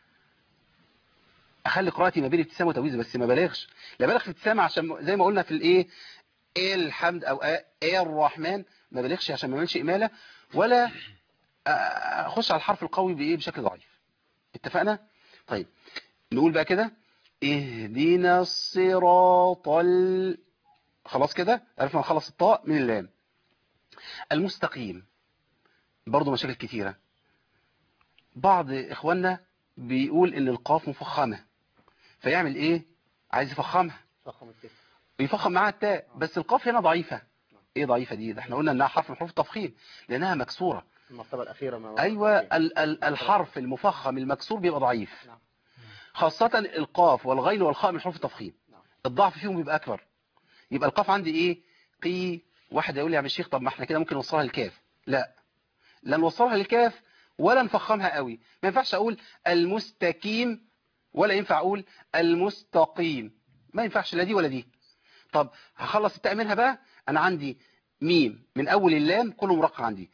اخلي قراءتي ما بين ابتسامه وتجويزه بس ما بلاغش لا بالغ في الابتسامه عشان زي ما قلنا في الايه ايه الحمد او ايه الرحمن ما بلغش عشان ما اعملش اماله ولا اخش على الحرف القوي بايه بشكل ضعيف اتفقنا طيب نقول بقى كده اهدنا الصراط ال... خلاص كده عرفنا نخلص الطاء من اللام المستقيم برضه مشاكل كتيره بعض اخواننا بيقول ان القاف مفخمه فيعمل ايه عايز يفخمها فخم التاء يفخم معاها التاء بس القاف هنا ضعيفه ايه ضعيفه دي ده احنا قلنا انها حرف من حروف التفخيم لانها مكسوره المرتبة الأخيرة ما ايوه ال ال الحرف المفخم المكسور بيبقى ضعيف نعم. خاصه القاف والغين والخاء من حروف التفخيم نعم. الضعف فيهم بيبقى اكبر يبقى القاف عندي ايه قي واحد يقول لي يا عم الشيخ طب ما احنا كده ممكن نوصلها للكاف لا لا نوصلها للكاف ولا نفخمها قوي ما ينفعش اقول المستقيم ولا ينفع اقول المستقيم ما ينفعش لا دي ولا دي طب هخلص التاء منها بقى انا عندي ميم من اول اللام كله مرقق عندي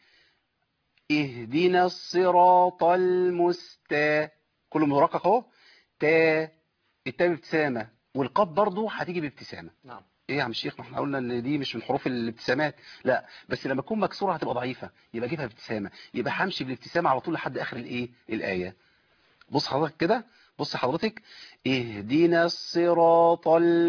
اهدنا الصراط المستا كله مرقق اهو تا التاء بابتسامة والقاف برضه هتيجي بابتسامة نعم ايه يا عم الشيخ ما احنا قلنا ان دي مش من حروف الابتسامات لا بس لما تكون مكسوره هتبقى ضعيفه يبقى اجيبها بابتسامه يبقى همشي بالابتسامه على طول لحد اخر الايه الايه بص حضرتك كده بص حضرتك اهدنا الصراط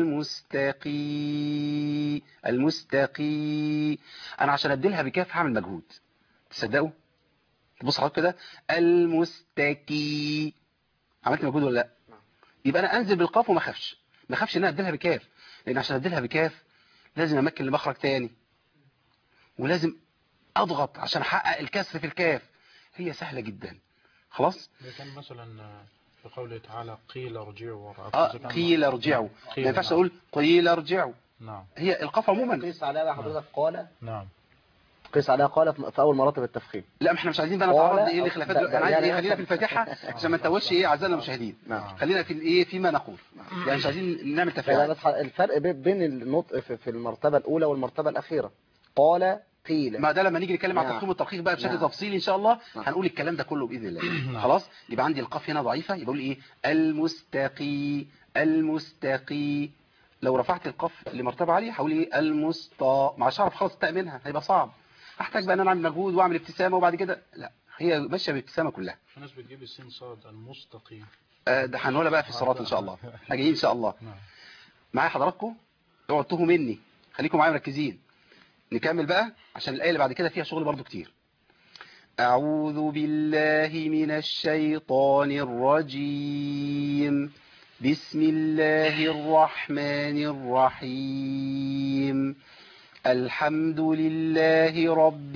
المستقيم المستقيم انا عشان اديلها بكاف هعمل مجهود تصدقوا بص حضرتك كده المستقيم عملت مجهود ولا لا يبقى انا انزل بالقاف وما اخافش ما اخافش ان انا اديلها بكاف لان عشان اديلها بكاف لازم امكن لمخرج تاني ولازم اضغط عشان احقق الكسر في الكاف هي سهلة جدا خلاص إذا كان مثلا في قوله تعالى قيل ارجعوا وراءكم اه إذا كان- قيل ارجعوا ما قيل ينفعش نعم. اقول قيل ارجعوا نعم هي القاف عموما قيس عليها بقى حضرتك قال نعم قيس عليها قال في في اول مراتب التفخيم لا ما احنا مش عايزين بقى قال- نتعرض ايه لخلافات ده- دلوقتي. انا ده عايز ايه يعني خلينا في الفاتحه عشان ما نتوهش ايه اعزائنا المشاهدين نعم. خلينا في الايه فيما نقول يعني مش عايزين نعمل فإذا تفاعل بس الفرق بي- بين النطق في في المرتبة الأولى والمرتبة الأخيرة قال قيل ما ده لما نيجي نتكلم عن نعم. تفخيم والترخيص بقى بشكل نعم. تفصيلي ان شاء الله نعم. هنقول الكلام ده كله باذن الله خلاص يبقى عندي القاف هنا ضعيفه يبقى اقول ايه المستقي المستقي لو رفعت القاف لمرتبه عاليه هقول ايه المستا مش هعرف خلاص التاء منها هيبقى صعب احتاج بقى ان انا اعمل مجهود واعمل ابتسامه وبعد كده لا هي ماشيه بابتسامه كلها في ناس بتجيب السين صاد المستقيم آه، ده هنقولها بقى في الصلاه ان شاء الله احنا جايين ان شاء الله نعم معايا حضراتكم اوعوا تتوهوا مني خليكم معايا مركزين نكمل بقى عشان الآية اللي بعد كده فيها شغل برضو كتير أعوذ بالله من الشيطان الرجيم بسم الله الرحمن الرحيم الحمد لله رب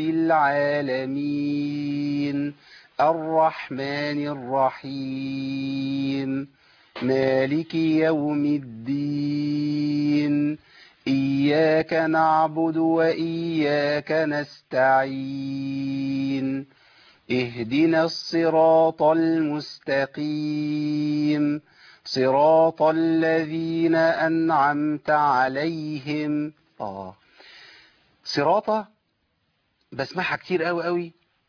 العالمين الرحمن الرحيم مالك يوم الدين إياك نعبد وإياك نستعين اهدنا الصراط المستقيم صراط الذين أنعمت عليهم آه صراط بسمعها كتير قوي قوي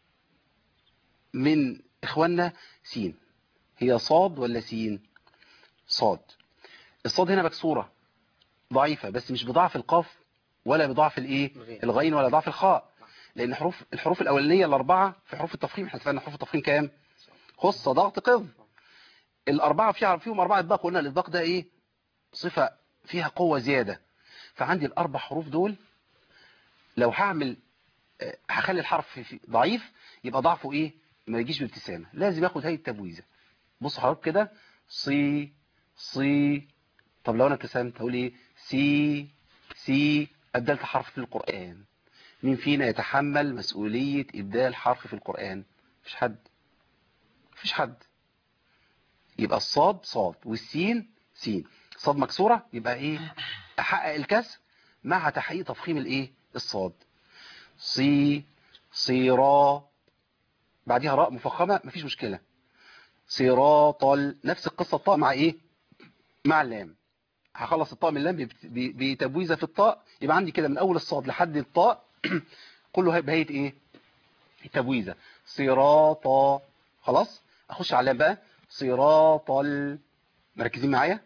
من إخواننا سين هي صاد ولا سين صاد الصاد هنا مكسورة ضعيفة بس مش بضعف القاف ولا بضعف الايه الغين. الغين ولا ضعف الخاء لان حروف الحروف الاولانيه الاربعه في حروف التفخيم احنا اتفقنا حروف التفخيم كام خص ضغط قض الاربعه فيها فيهم اربعه اطباق قلنا الاطباق ده ايه صفه فيها قوه زياده فعندي الاربع حروف دول لو هعمل آه، هخلي الحرف في- في ضعيف يبقى ضعفه ايه ما يجيش بابتسامه لازم ياخد هاي التبويزه بص حضرتك كده صي صي طب لو انا ابتسمت هقول ايه سي سي ابدلت حرف في القرآن مين فينا يتحمل مسؤولية ابدال حرف في القرآن مفيش حد مفيش حد يبقى الصاد صاد والسين سين صاد مكسورة يبقى ايه احقق الكسر مع تحقيق تفخيم الايه الصاد صي صيرا بعديها راء مفخمة مفيش مشكلة صراط ال- نفس القصة الطاء مع ايه مع اللام هخلص الطاء من اللام بت- ب- بتبويزه في الطاء يبقى عندي كده من اول الصاد لحد الطاء كله هي- بهيئه ايه التبويزه صراطا خلاص اخش على اللام بقى صراط ال... مركزين معايا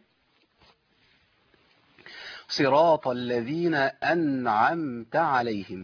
صراط الذين انعمت عليهم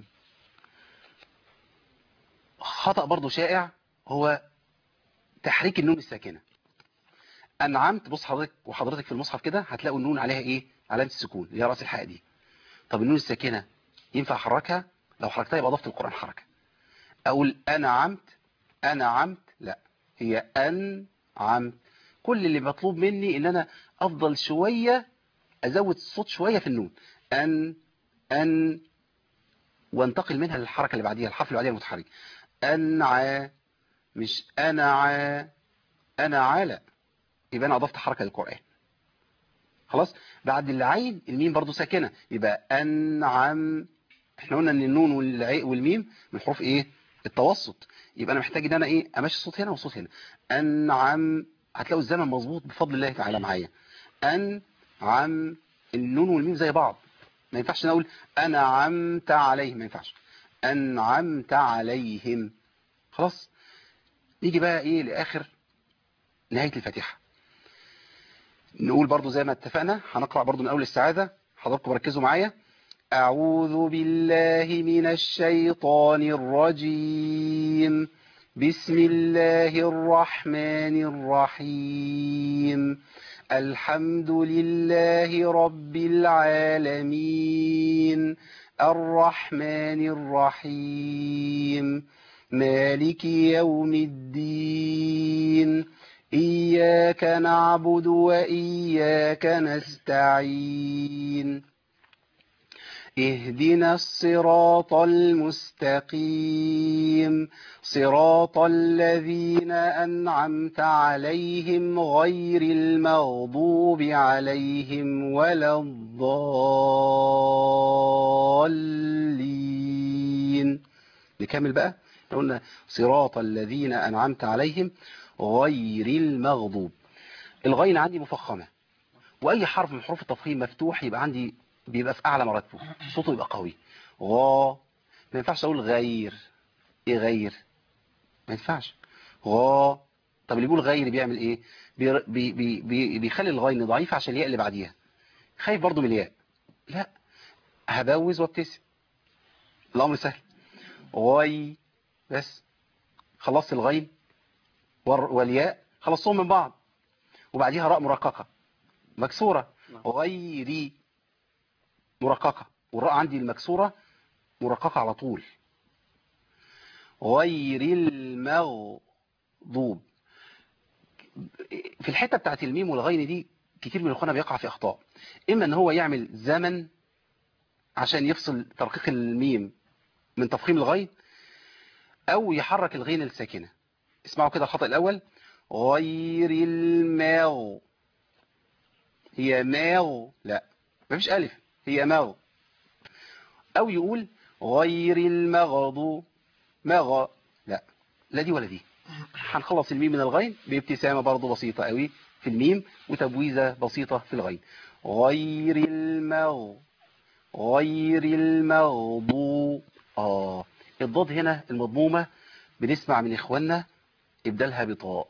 خطأ برضو شائع هو تحريك النون الساكنه انعمت بص حضرتك وحضرتك في المصحف كده هتلاقوا النون عليها ايه علامه السكون اللي هي راس الحاء دي طب النون الساكنه ينفع احركها لو حركتها يبقى اضفت القران حركه اقول انعمت انعمت لا هي انعمت كل اللي مطلوب مني ان انا افضل شويه ازود الصوت شويه في النون ان ان وانتقل منها للحركه اللي بعديها الحرف اللي بعديها المتحرك انعى مش انعى انعى لا يبقى انا اضفت حركه للقران خلاص بعد العين الميم برضو ساكنه يبقى انعم احنا قلنا ان النون والعي والميم من حروف ايه التوسط يبقى انا محتاج ان انا ايه امشي الصوت هنا والصوت هنا انعم هتلاقوا الزمن مظبوط بفضل الله تعالى معايا انعم النون والميم زي بعض ما ينفعش أنا اقول انعمت عليهم ما ينفعش انعمت عليهم خلاص نيجي بقى ايه لاخر نهايه الفاتحه نقول برضو زي ما اتفقنا هنقرأ برضو من أول السعادة حضراتكم ركزوا معايا أعوذ بالله من الشيطان الرجيم بسم الله الرحمن الرحيم الحمد لله رب العالمين الرحمن الرحيم مالك يوم الدين إياك نعبد وإياك نستعين اهدنا الصراط المستقيم صراط الذين أنعمت عليهم غير المغضوب عليهم ولا الضالين نكمل بقى قلنا صراط الذين أنعمت عليهم غير المغضوب الغين عندي مفخمة وأي حرف من حروف التفخيم مفتوح يبقى عندي بيبقى في أعلى مراتبه صوته يبقى قوي غا ما ينفعش أقول غير إيه غير ما ينفعش غا طب اللي بيقول غير بيعمل إيه بي بي بي بي بيخلي الغين ضعيف عشان الياء اللي بعديها خايف برضو من الياء لا هبوز وابتسم الأمر سهل غي بس خلصت الغين والياء خلصتهم من بعض وبعديها راء مرققة مكسورة غيري مرققة والراء عندي المكسورة مرققة على طول غير المغضوب في الحتة بتاعت الميم والغين دي كتير من اخوانا بيقع في اخطاء اما ان هو يعمل زمن عشان يفصل ترقيق الميم من تفخيم الغين او يحرك الغين الساكنة اسمعوا كده الخطأ الاول غير الماغ هي ماغ لا مفيش الف هي ماغ او يقول غير المغضو مغ لا لا دي ولا دي هنخلص الميم من الغين بابتسامة برضو بسيطة قوي في الميم وتبويزة بسيطة في الغين غير المغ غير المغضو اه الضاد هنا المضمومة بنسمع من اخواننا ابدالها بطاء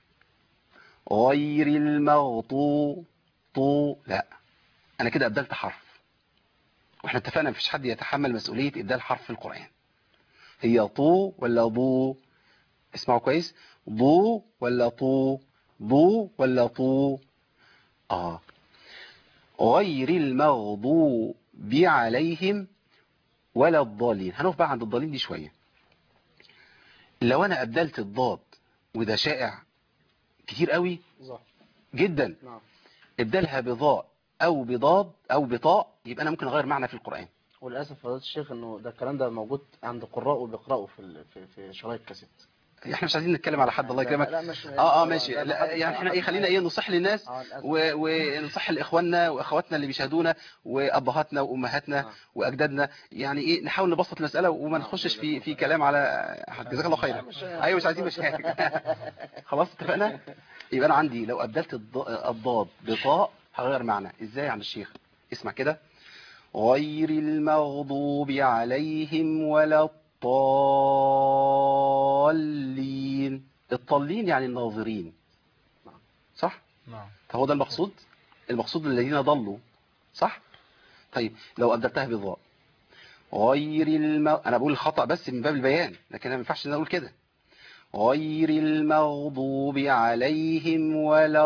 غير المغطو طو لا انا كده ابدلت حرف واحنا اتفقنا مفيش حد يتحمل مسؤولية ابدال حرف في القرآن هي طو ولا ضو اسمعوا كويس ضو ولا طو ضو ولا طو اه غير المغضوب عليهم ولا الضالين هنقف بقى عند الضالين دي شوية لو انا ابدلت الضاد وده شائع كتير قوي صح جدا نعم ابدلها بضاء او بضاد او بطاء يبقى انا ممكن اغير معنى في القرآن وللاسف فضيله الشيخ انه ده الكلام ده موجود عند قراء وبيقرأوا في ال- في في شرايط كاسيت احنا مش عايزين نتكلم على حد الله لا- يكرمك لا مش اه اه ماشي لا- لا يعني احنا ايه خلينا ايه نصح للناس اه للاسف و- ونصح لاخواننا واخواتنا اللي بيشاهدونا وابهاتنا وامهاتنا آه. واجدادنا يعني ايه نحاول نبسط المساله وما نخشش في في كلام على جزاك الله خيرا ايوه مش عايزين مشاكل خلاص اتفقنا يبقى انا عندي لو ابدلت الض- الضاد بطاء هغير معنى ازاي عند الشيخ اسمع كده غير المغضوب عليهم ولا الضالين الضالين يعني الناظرين صح نعم فهو ده المقصود المقصود الذين ضلوا صح طيب لو أبدلتها بضاء غير الم... أنا بقول الخطأ بس من باب البيان لكن أنا ما ينفعش إن أنا أقول كده غير المغضوب عليهم ولا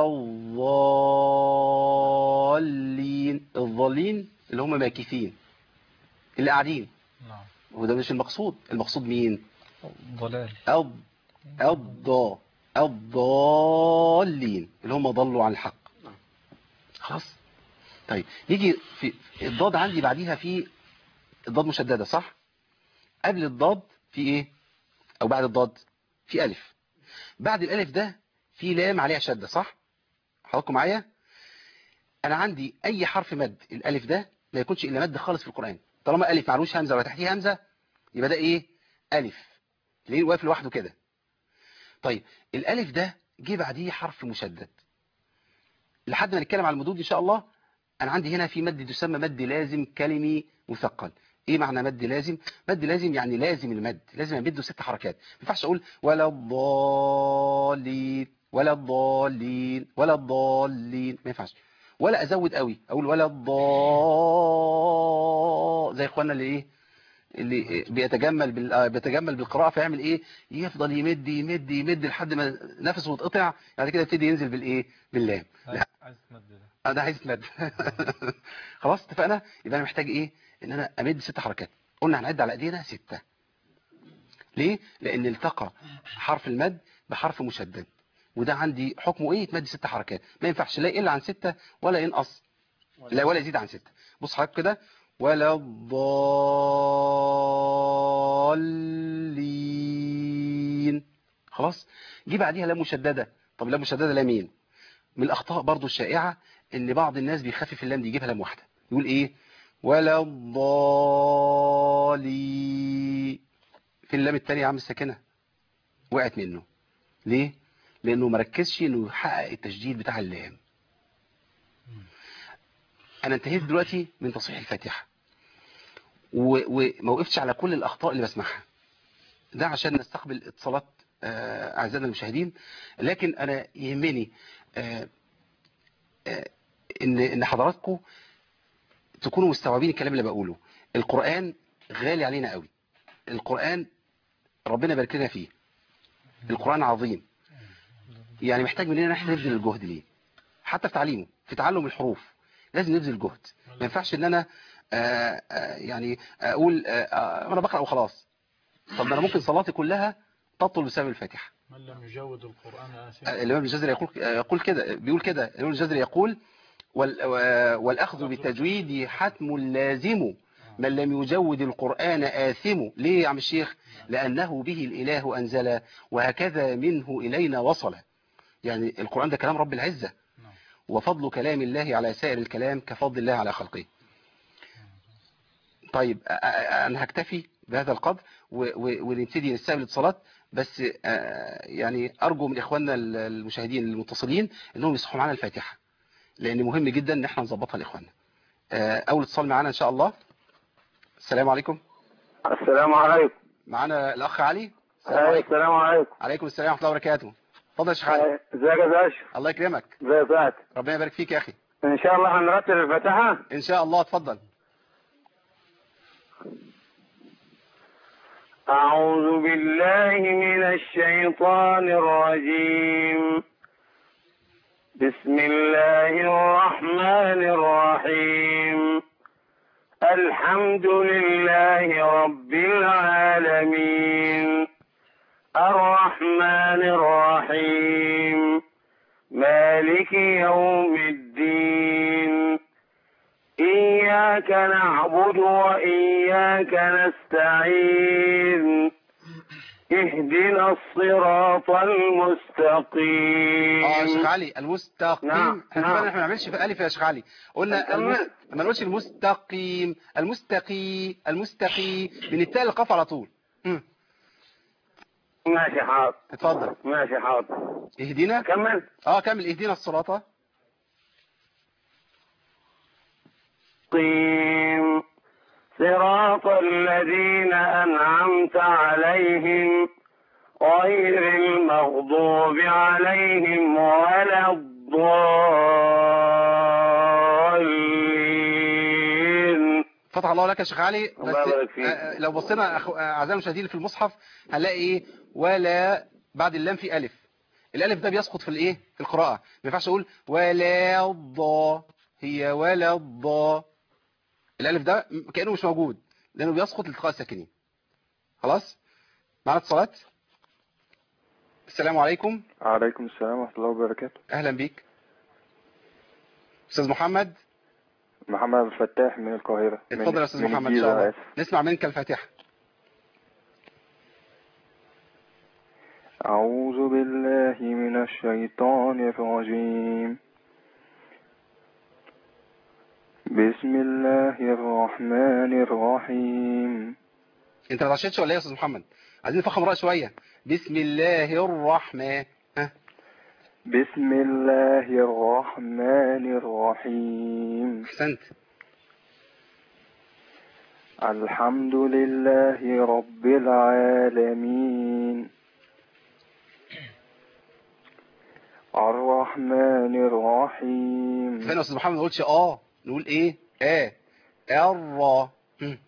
الضالين الضالين اللي هم ماكثين اللي قاعدين نعم وده مش المقصود المقصود مين ضلال الض الض الضالين اللي هم ضلوا عن الحق خلاص طيب نيجي في الضاد عندي بعديها في الضاد مشددة صح قبل الضاد في ايه او بعد الضاد في الف بعد الالف ده في لام عليها شدة صح حضراتكم معايا انا عندي اي حرف مد الالف ده ما يكونش الا مد خالص في القرآن طالما الف معلوش همزة ولا تحتيه همزة يبقى ده ايه الف ليه واقف لوحده كده طيب الالف ده جه بعديه حرف مشدد لحد ما نتكلم على المدود ان شاء الله انا عندي هنا في مد يسمى مد لازم كلمي مثقل ايه معنى مد لازم مد لازم يعني لازم المد لازم امده ست حركات ما ينفعش اقول ولا الضالين ولا الضالين ولا الضالين ما ينفعش ولا ازود قوي اقول ولا الضال زي اخواننا اللي ايه اللي بيتجمل بال... آه، بيتجمل بالقراءه فيعمل ايه يفضل يمد يمد يمد لحد ما نفسه يتقطع بعد كده يبتدي ينزل بالايه باللام لا عايز تمد ده اه ده عايز مد خلاص اتفقنا يبقى انا محتاج ايه ان انا امد ست حركات قلنا هنعد على ايدينا ستة ليه لان التقى حرف المد بحرف مشدد وده عندي حكمه ايه يتمد ست حركات ما ينفعش لا يقل عن ستة ولا ينقص لا ولا يزيد عن ستة بص حضرتك كده ولا الضالين خلاص جه بعديها لام مشددة طب لام مشددة لا مين من الأخطاء برضو الشائعة إن بعض الناس بيخفف اللام دي يجيبها لام واحدة يقول إيه ولا الضالي في اللام التانية يا عم الساكنة وقعت منه ليه لأنه مركزش إنه يحقق التشديد بتاع اللام أنا انتهيت دلوقتي من تصحيح الفاتحة و- وما وقفتش على كل الأخطاء اللي بسمعها ده عشان نستقبل اتصالات آه، أعزائنا المشاهدين لكن أنا يهمني آه، آه، إن إن حضراتكم تكونوا مستوعبين الكلام اللي بقوله القرآن غالي علينا قوي القرآن ربنا يبارك لنا فيه القرآن عظيم يعني محتاج مننا احنا نبذل الجهد ليه حتى في تعليمه في تعلم الحروف لازم نبذل جهد ما ينفعش ان انا آه، آه، يعني اقول آه، آه، انا بقرا وخلاص طب ده انا ممكن صلاتي كلها تبطل بسبب الفاتحه من لم يجود القرآن آثم الإمام الجزري يقول يقول كده بيقول كده الإمام الجزري يقول وال- والأخذ بالتجويد حتم لازم من لم يجود القرآن آثم ليه يا عم الشيخ لأنه به الإله أنزل وهكذا منه إلينا وصل يعني القرآن ده كلام رب العزة نعم. وفضل كلام الله على سائر الكلام كفضل الله على خلقه طيب أ- أ- أنا هكتفي بهذا القدر و- و- ونبتدي نستقبل اتصالات بس آه، يعني أرجو من إخواننا ال- المشاهدين المتصلين أنهم يصحوا معنا الفاتحة لأن مهم جدا أن احنا نظبطها لإخواننا آه، أول اتصال معنا إن شاء الله السلام عليكم السلام عليكم معنا الأخ علي السلام أيوة، عليكم السلام عليكم عليكم السلام ورحمة الله وبركاته اتفضل يا شيخ علي أيوة، ازيك يا باشا الله يكرمك ازي سعد ربنا يبارك فيك يا أخي ان شاء الله هنرتب الفاتحه إن شاء الله اتفضل اعوذ بالله من الشيطان الرجيم بسم الله الرحمن الرحيم الحمد لله رب العالمين الرحمن الرحيم مالك يوم الدين إياك نعبد وإياك نستعين اهدنا الصراط المستقيم اه يا شيخ علي المستقيم نعم، احنا نعم. اتفقنا احنا ما نعملش في الالف يا شيخ علي قلنا كمل. المس... ما نقولش المستقيم المستقي المستقي من التاء للقاف على طول مم. ماشي حاضر اتفضل ماشي حاضر اهدينا كمل اه كمل اهدينا الصراط قيم صراط الذين أنعمت عليهم غير المغضوب عليهم ولا الضالين فتح الله لك يا شيخ علي بس الله يبارك فيك. آه، آه، لو بصينا أخو- آه، اعزائي المشاهدين في المصحف هنلاقي ايه ولا بعد اللام في الف الالف ده بيسقط في الايه في القراءه ما ينفعش اقول ولا الضا هي ولا الضا الالف ده م- كانه مش موجود لانه بيسقط لالتقاء الساكنين خلاص معنا اتصالات السلام عليكم عليكم السلام ورحمة الله وبركاته اهلا بيك استاذ محمد محمد عبد الفتاح من القاهرة من- اتفضل يا استاذ من محمد ان الجيزة شاء الله آسف. نسمع منك الفاتحه أعوذ بالله من الشيطان الرجيم بسم الله الرحمن الرحيم انت ما تعشتش ولا ايه يا استاذ محمد عايزين نفخم رأي شويه بسم الله الرحمن ها بسم الله الرحمن الرحيم احسنت الحمد لله رب العالمين الرحمن الرحيم فين يا استاذ محمد ما نقولش اه نقول ايه اه الرا هم.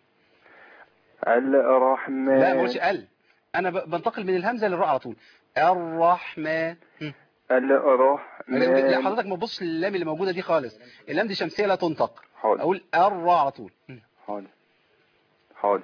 الرحمن لا ما نقولش ال انا ب- بنتقل من الهمزه للراء على طول الرحمن هم. لا الرحمن حضرتك ما تبصش للام اللي موجوده دي خالص اللام دي شمسيه لا تنطق حاضر اقول الراء على طول هم. حاضر حاضر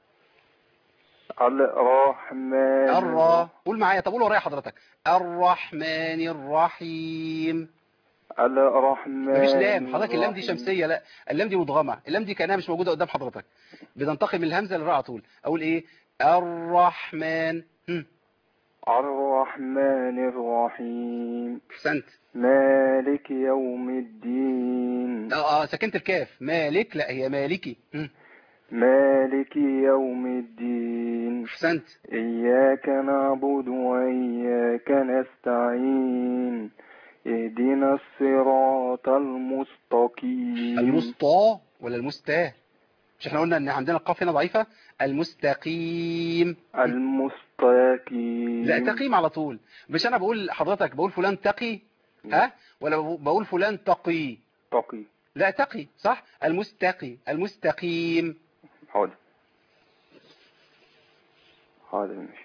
الرحمن الراء قول معايا طب قول ورايا حضرتك الرحمن الرحيم الرحمن مفيش لام حضرتك اللام دي الرحيم. شمسيه لا اللام دي مدغمه اللام دي كانها مش موجوده قدام حضرتك بتنتقل من الهمزه للراء على طول اقول ايه الرحمن هم. الرحمن الرحيم احسنت مالك يوم الدين اه اه سكنت الكاف مالك لا هي مالكي هم. مالك يوم الدين احسنت إياك نعبد وإياك نستعين اهدنا الصراط المستقيم المسطى ولا المستاه مش احنا قلنا ان عندنا القاف هنا ضعيفه المستقيم المستقيم لا تقيم على طول مش انا بقول لحضرتك بقول فلان تقي ها ولا بقول فلان تقي تقي لا تقي صح المستقي المستقيم حاضر حاضر ماشي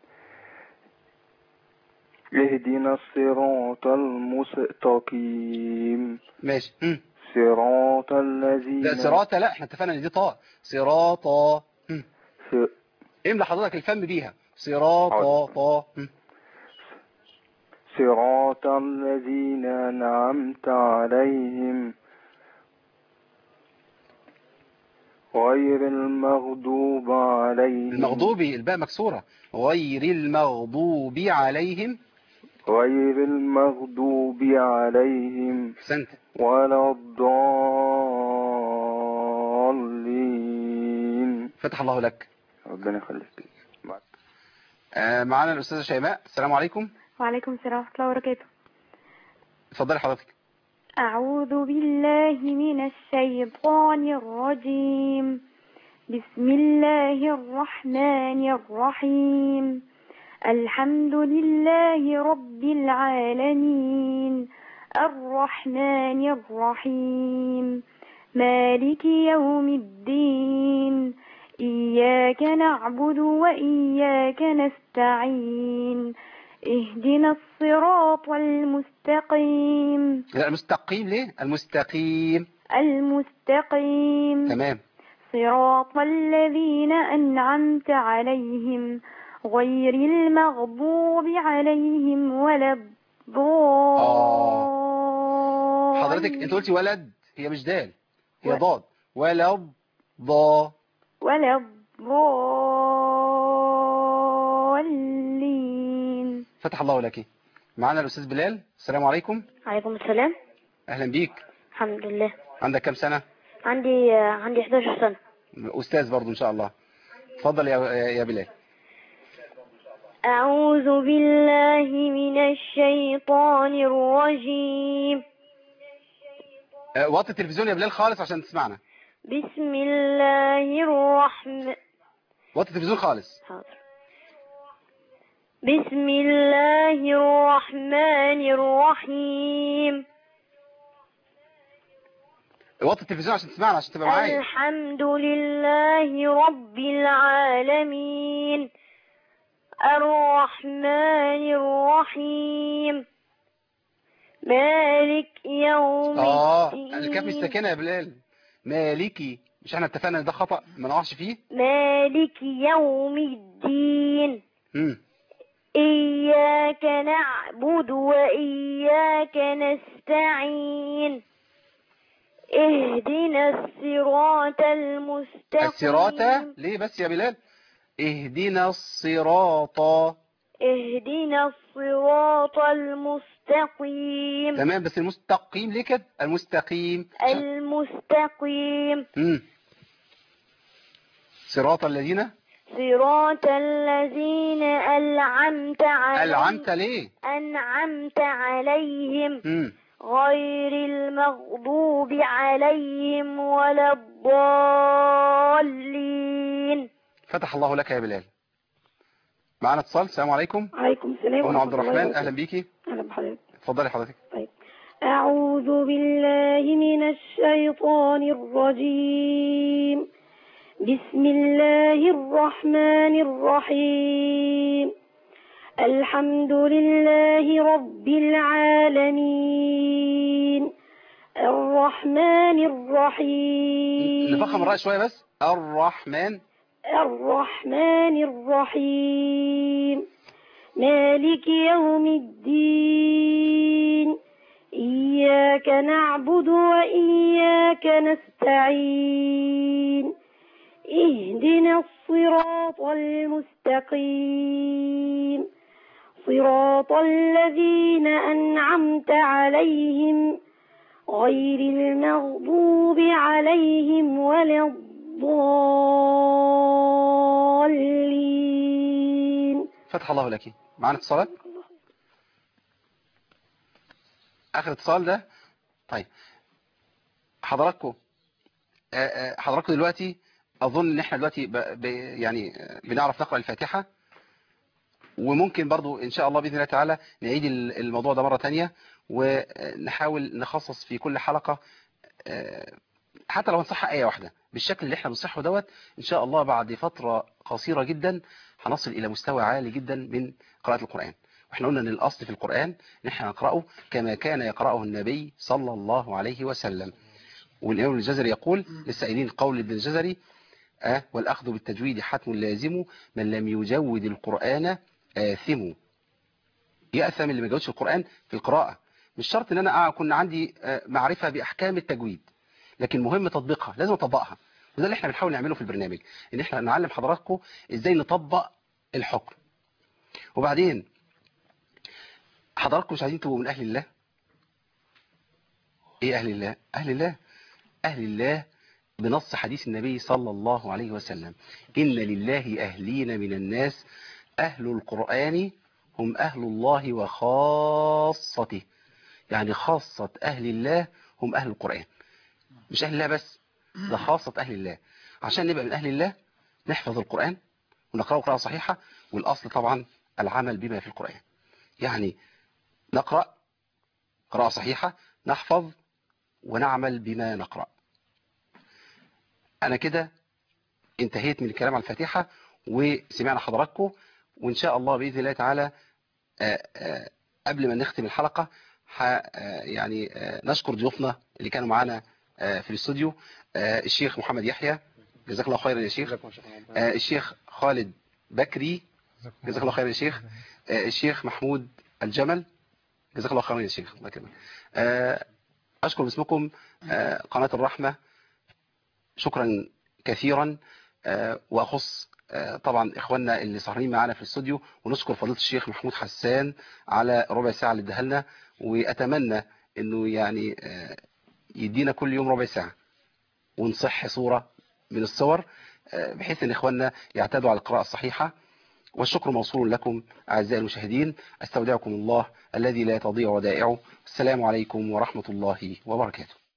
اهدنا الصراط المستقيم ماشي هم. صراط الذين لا صراط لا احنا اتفقنا ان دي طاء صراطا هم. س- املى حضرتك الفم بيها صراطا حاضر. طا هم. صراط الذين أنعمت عليهم غير المغضوب عليهم المغضوب الباء مكسوره غير المغضوب عليهم غير المغضوب عليهم احسنت ولا الضالين فتح الله لك ربنا يخليك آه معانا الاستاذه شيماء السلام عليكم وعليكم السلام ورحمة الله وبركاته اتفضلي حضرتك أعوذ بالله من الشيطان الرجيم بسم الله الرحمن الرحيم الحمد لله رب العالمين الرحمن الرحيم مالك يوم الدين إياك نعبد وإياك نستعين اهدنا الصراط المستقيم لا المستقيم ليه المستقيم المستقيم تمام صراط الذين أنعمت عليهم غير المغضوب عليهم ولا الضالين حضرتك انت قلتي ولد هي مش دال هي و- ضاد ولد ضا ولا الضالين فتح الله لك معانا الاستاذ بلال السلام عليكم عليكم السلام اهلا بيك الحمد لله عندك كام سنه عندي عندي 11 سنة استاذ برضو ان شاء الله اتفضل يا يا بلال أعوذ بالله من الشيطان الرجيم آه، وطي التلفزيون يا بلال خالص عشان تسمعنا بسم الله الرحمن وطي التلفزيون خالص حاضر بسم الله الرحمن الرحيم وطي التلفزيون عشان تسمعنا عشان تبقى معايا الحمد لله رب العالمين الرحمن الرحيم مالك يوم اه الدين الكاف مش ساكنه يا بلال مالكي مش احنا اتفقنا ان ده خطأ ما نقعش فيه مالك يوم الدين امم إياك نعبد وإياك نستعين اهدنا الصراط المستقيم الصراط ليه بس يا بلال اهدنا الصراط اهدنا الصراط المستقيم تمام بس المستقيم ليه كده المستقيم المستقيم امم صراط الذين صراط الذين أنعمت عليهم العمت ليه أنعمت عليهم امم غير المغضوب عليهم ولا الضالين فتح الله لك يا بلال معانا اتصال السلام عليكم عليكم السلام ام ورحمة عبد الله الرحمن وبركاته. اهلا بيكي أهلا بحضرتك اتفضلي حضرتك أعوذ بالله من الشيطان الرجيم بسم الله الرحمن الرحيم الحمد لله رب العالمين الرحمن الرحيم نفخم الراء شوية بس الرحمن الرحمن الرحيم مالك يوم الدين إياك نعبد وإياك نستعين اهدنا الصراط المستقيم صراط الذين أنعمت عليهم غير المغضوب عليهم ولا الضالين فتح الله لك معنا اتصالات اخر اتصال ده طيب حضراتكم آه، آه، حضراتكم دلوقتي اظن ان احنا دلوقتي ب... ب... يعني آه، بنعرف نقرا الفاتحه وممكن برضو ان شاء الله باذن الله تعالى نعيد ال- الموضوع ده مره تانية ونحاول نخصص في كل حلقه آه، حتى لو هنصحها ايه واحده بالشكل اللي احنا بنصحه دوت ان شاء الله بعد فتره قصيره جدا هنصل الى مستوى عالي جدا من قراءه القران واحنا قلنا ان الاصل في القران ان احنا نقراه كما كان يقراه النبي صلى الله عليه وسلم والامام الجزري يقول للسائلين قول ابن الجزري آه والاخذ بالتجويد حتم لازم من لم يجود القران آثم يأثم اللي ما يجودش القرآن في القراءة مش شرط ان انا اكون عندي آه، معرفة باحكام التجويد لكن مهم تطبيقها لازم اطبقها وده اللي احنا بنحاول نعمله في البرنامج ان احنا نعلم حضراتكم ازاي نطبق الحكم وبعدين حضراتكم مش عايزين تبقوا من اهل الله ايه اهل الله اهل الله اهل الله بنص حديث النبي صلى الله عليه وسلم ان لله اهلين من الناس اهل القرآن هم اهل الله وخاصته يعني خاصة اهل الله هم اهل القرآن مش اهل الله بس ده خاصة اهل الله عشان نبقى من اهل الله نحفظ القرآن ونقرأه قراءة صحيحة والاصل طبعا العمل بما في القرآن يعني نقرأ قراءة صحيحة نحفظ ونعمل بما نقرأ أنا كده انتهيت من الكلام على الفاتحة وسمعنا حضراتكم وإن شاء الله بإذن الله تعالى آه، آه، قبل ما نختم الحلقة ح- آه، يعني آه، نشكر ضيوفنا اللي كانوا معانا آه، في الاستوديو آه، الشيخ محمد يحيى جزاك الله خيرا يا شيخ آه، الشيخ خالد بكري جزاك الله خيرا يا شيخ آه، الشيخ محمود الجمل جزاك الله خيرا يا شيخ الله يكرمك آه، أشكر باسمكم آه، قناة الرحمة شكرا كثيرا آه، وأخص آه، طبعا إخواننا اللي سهرين معانا في الاستوديو ونشكر فضيلة الشيخ محمود حسان على ربع ساعة اللي اداها لنا وأتمنى إنه يعني آه، يدينا كل يوم ربع ساعة ونصح صورة من الصور آه، بحيث ان اخواننا يعتادوا على القراءة الصحيحة والشكر موصول لكم اعزائي المشاهدين استودعكم الله الذي لا تضيع ودائعه السلام عليكم ورحمة الله وبركاته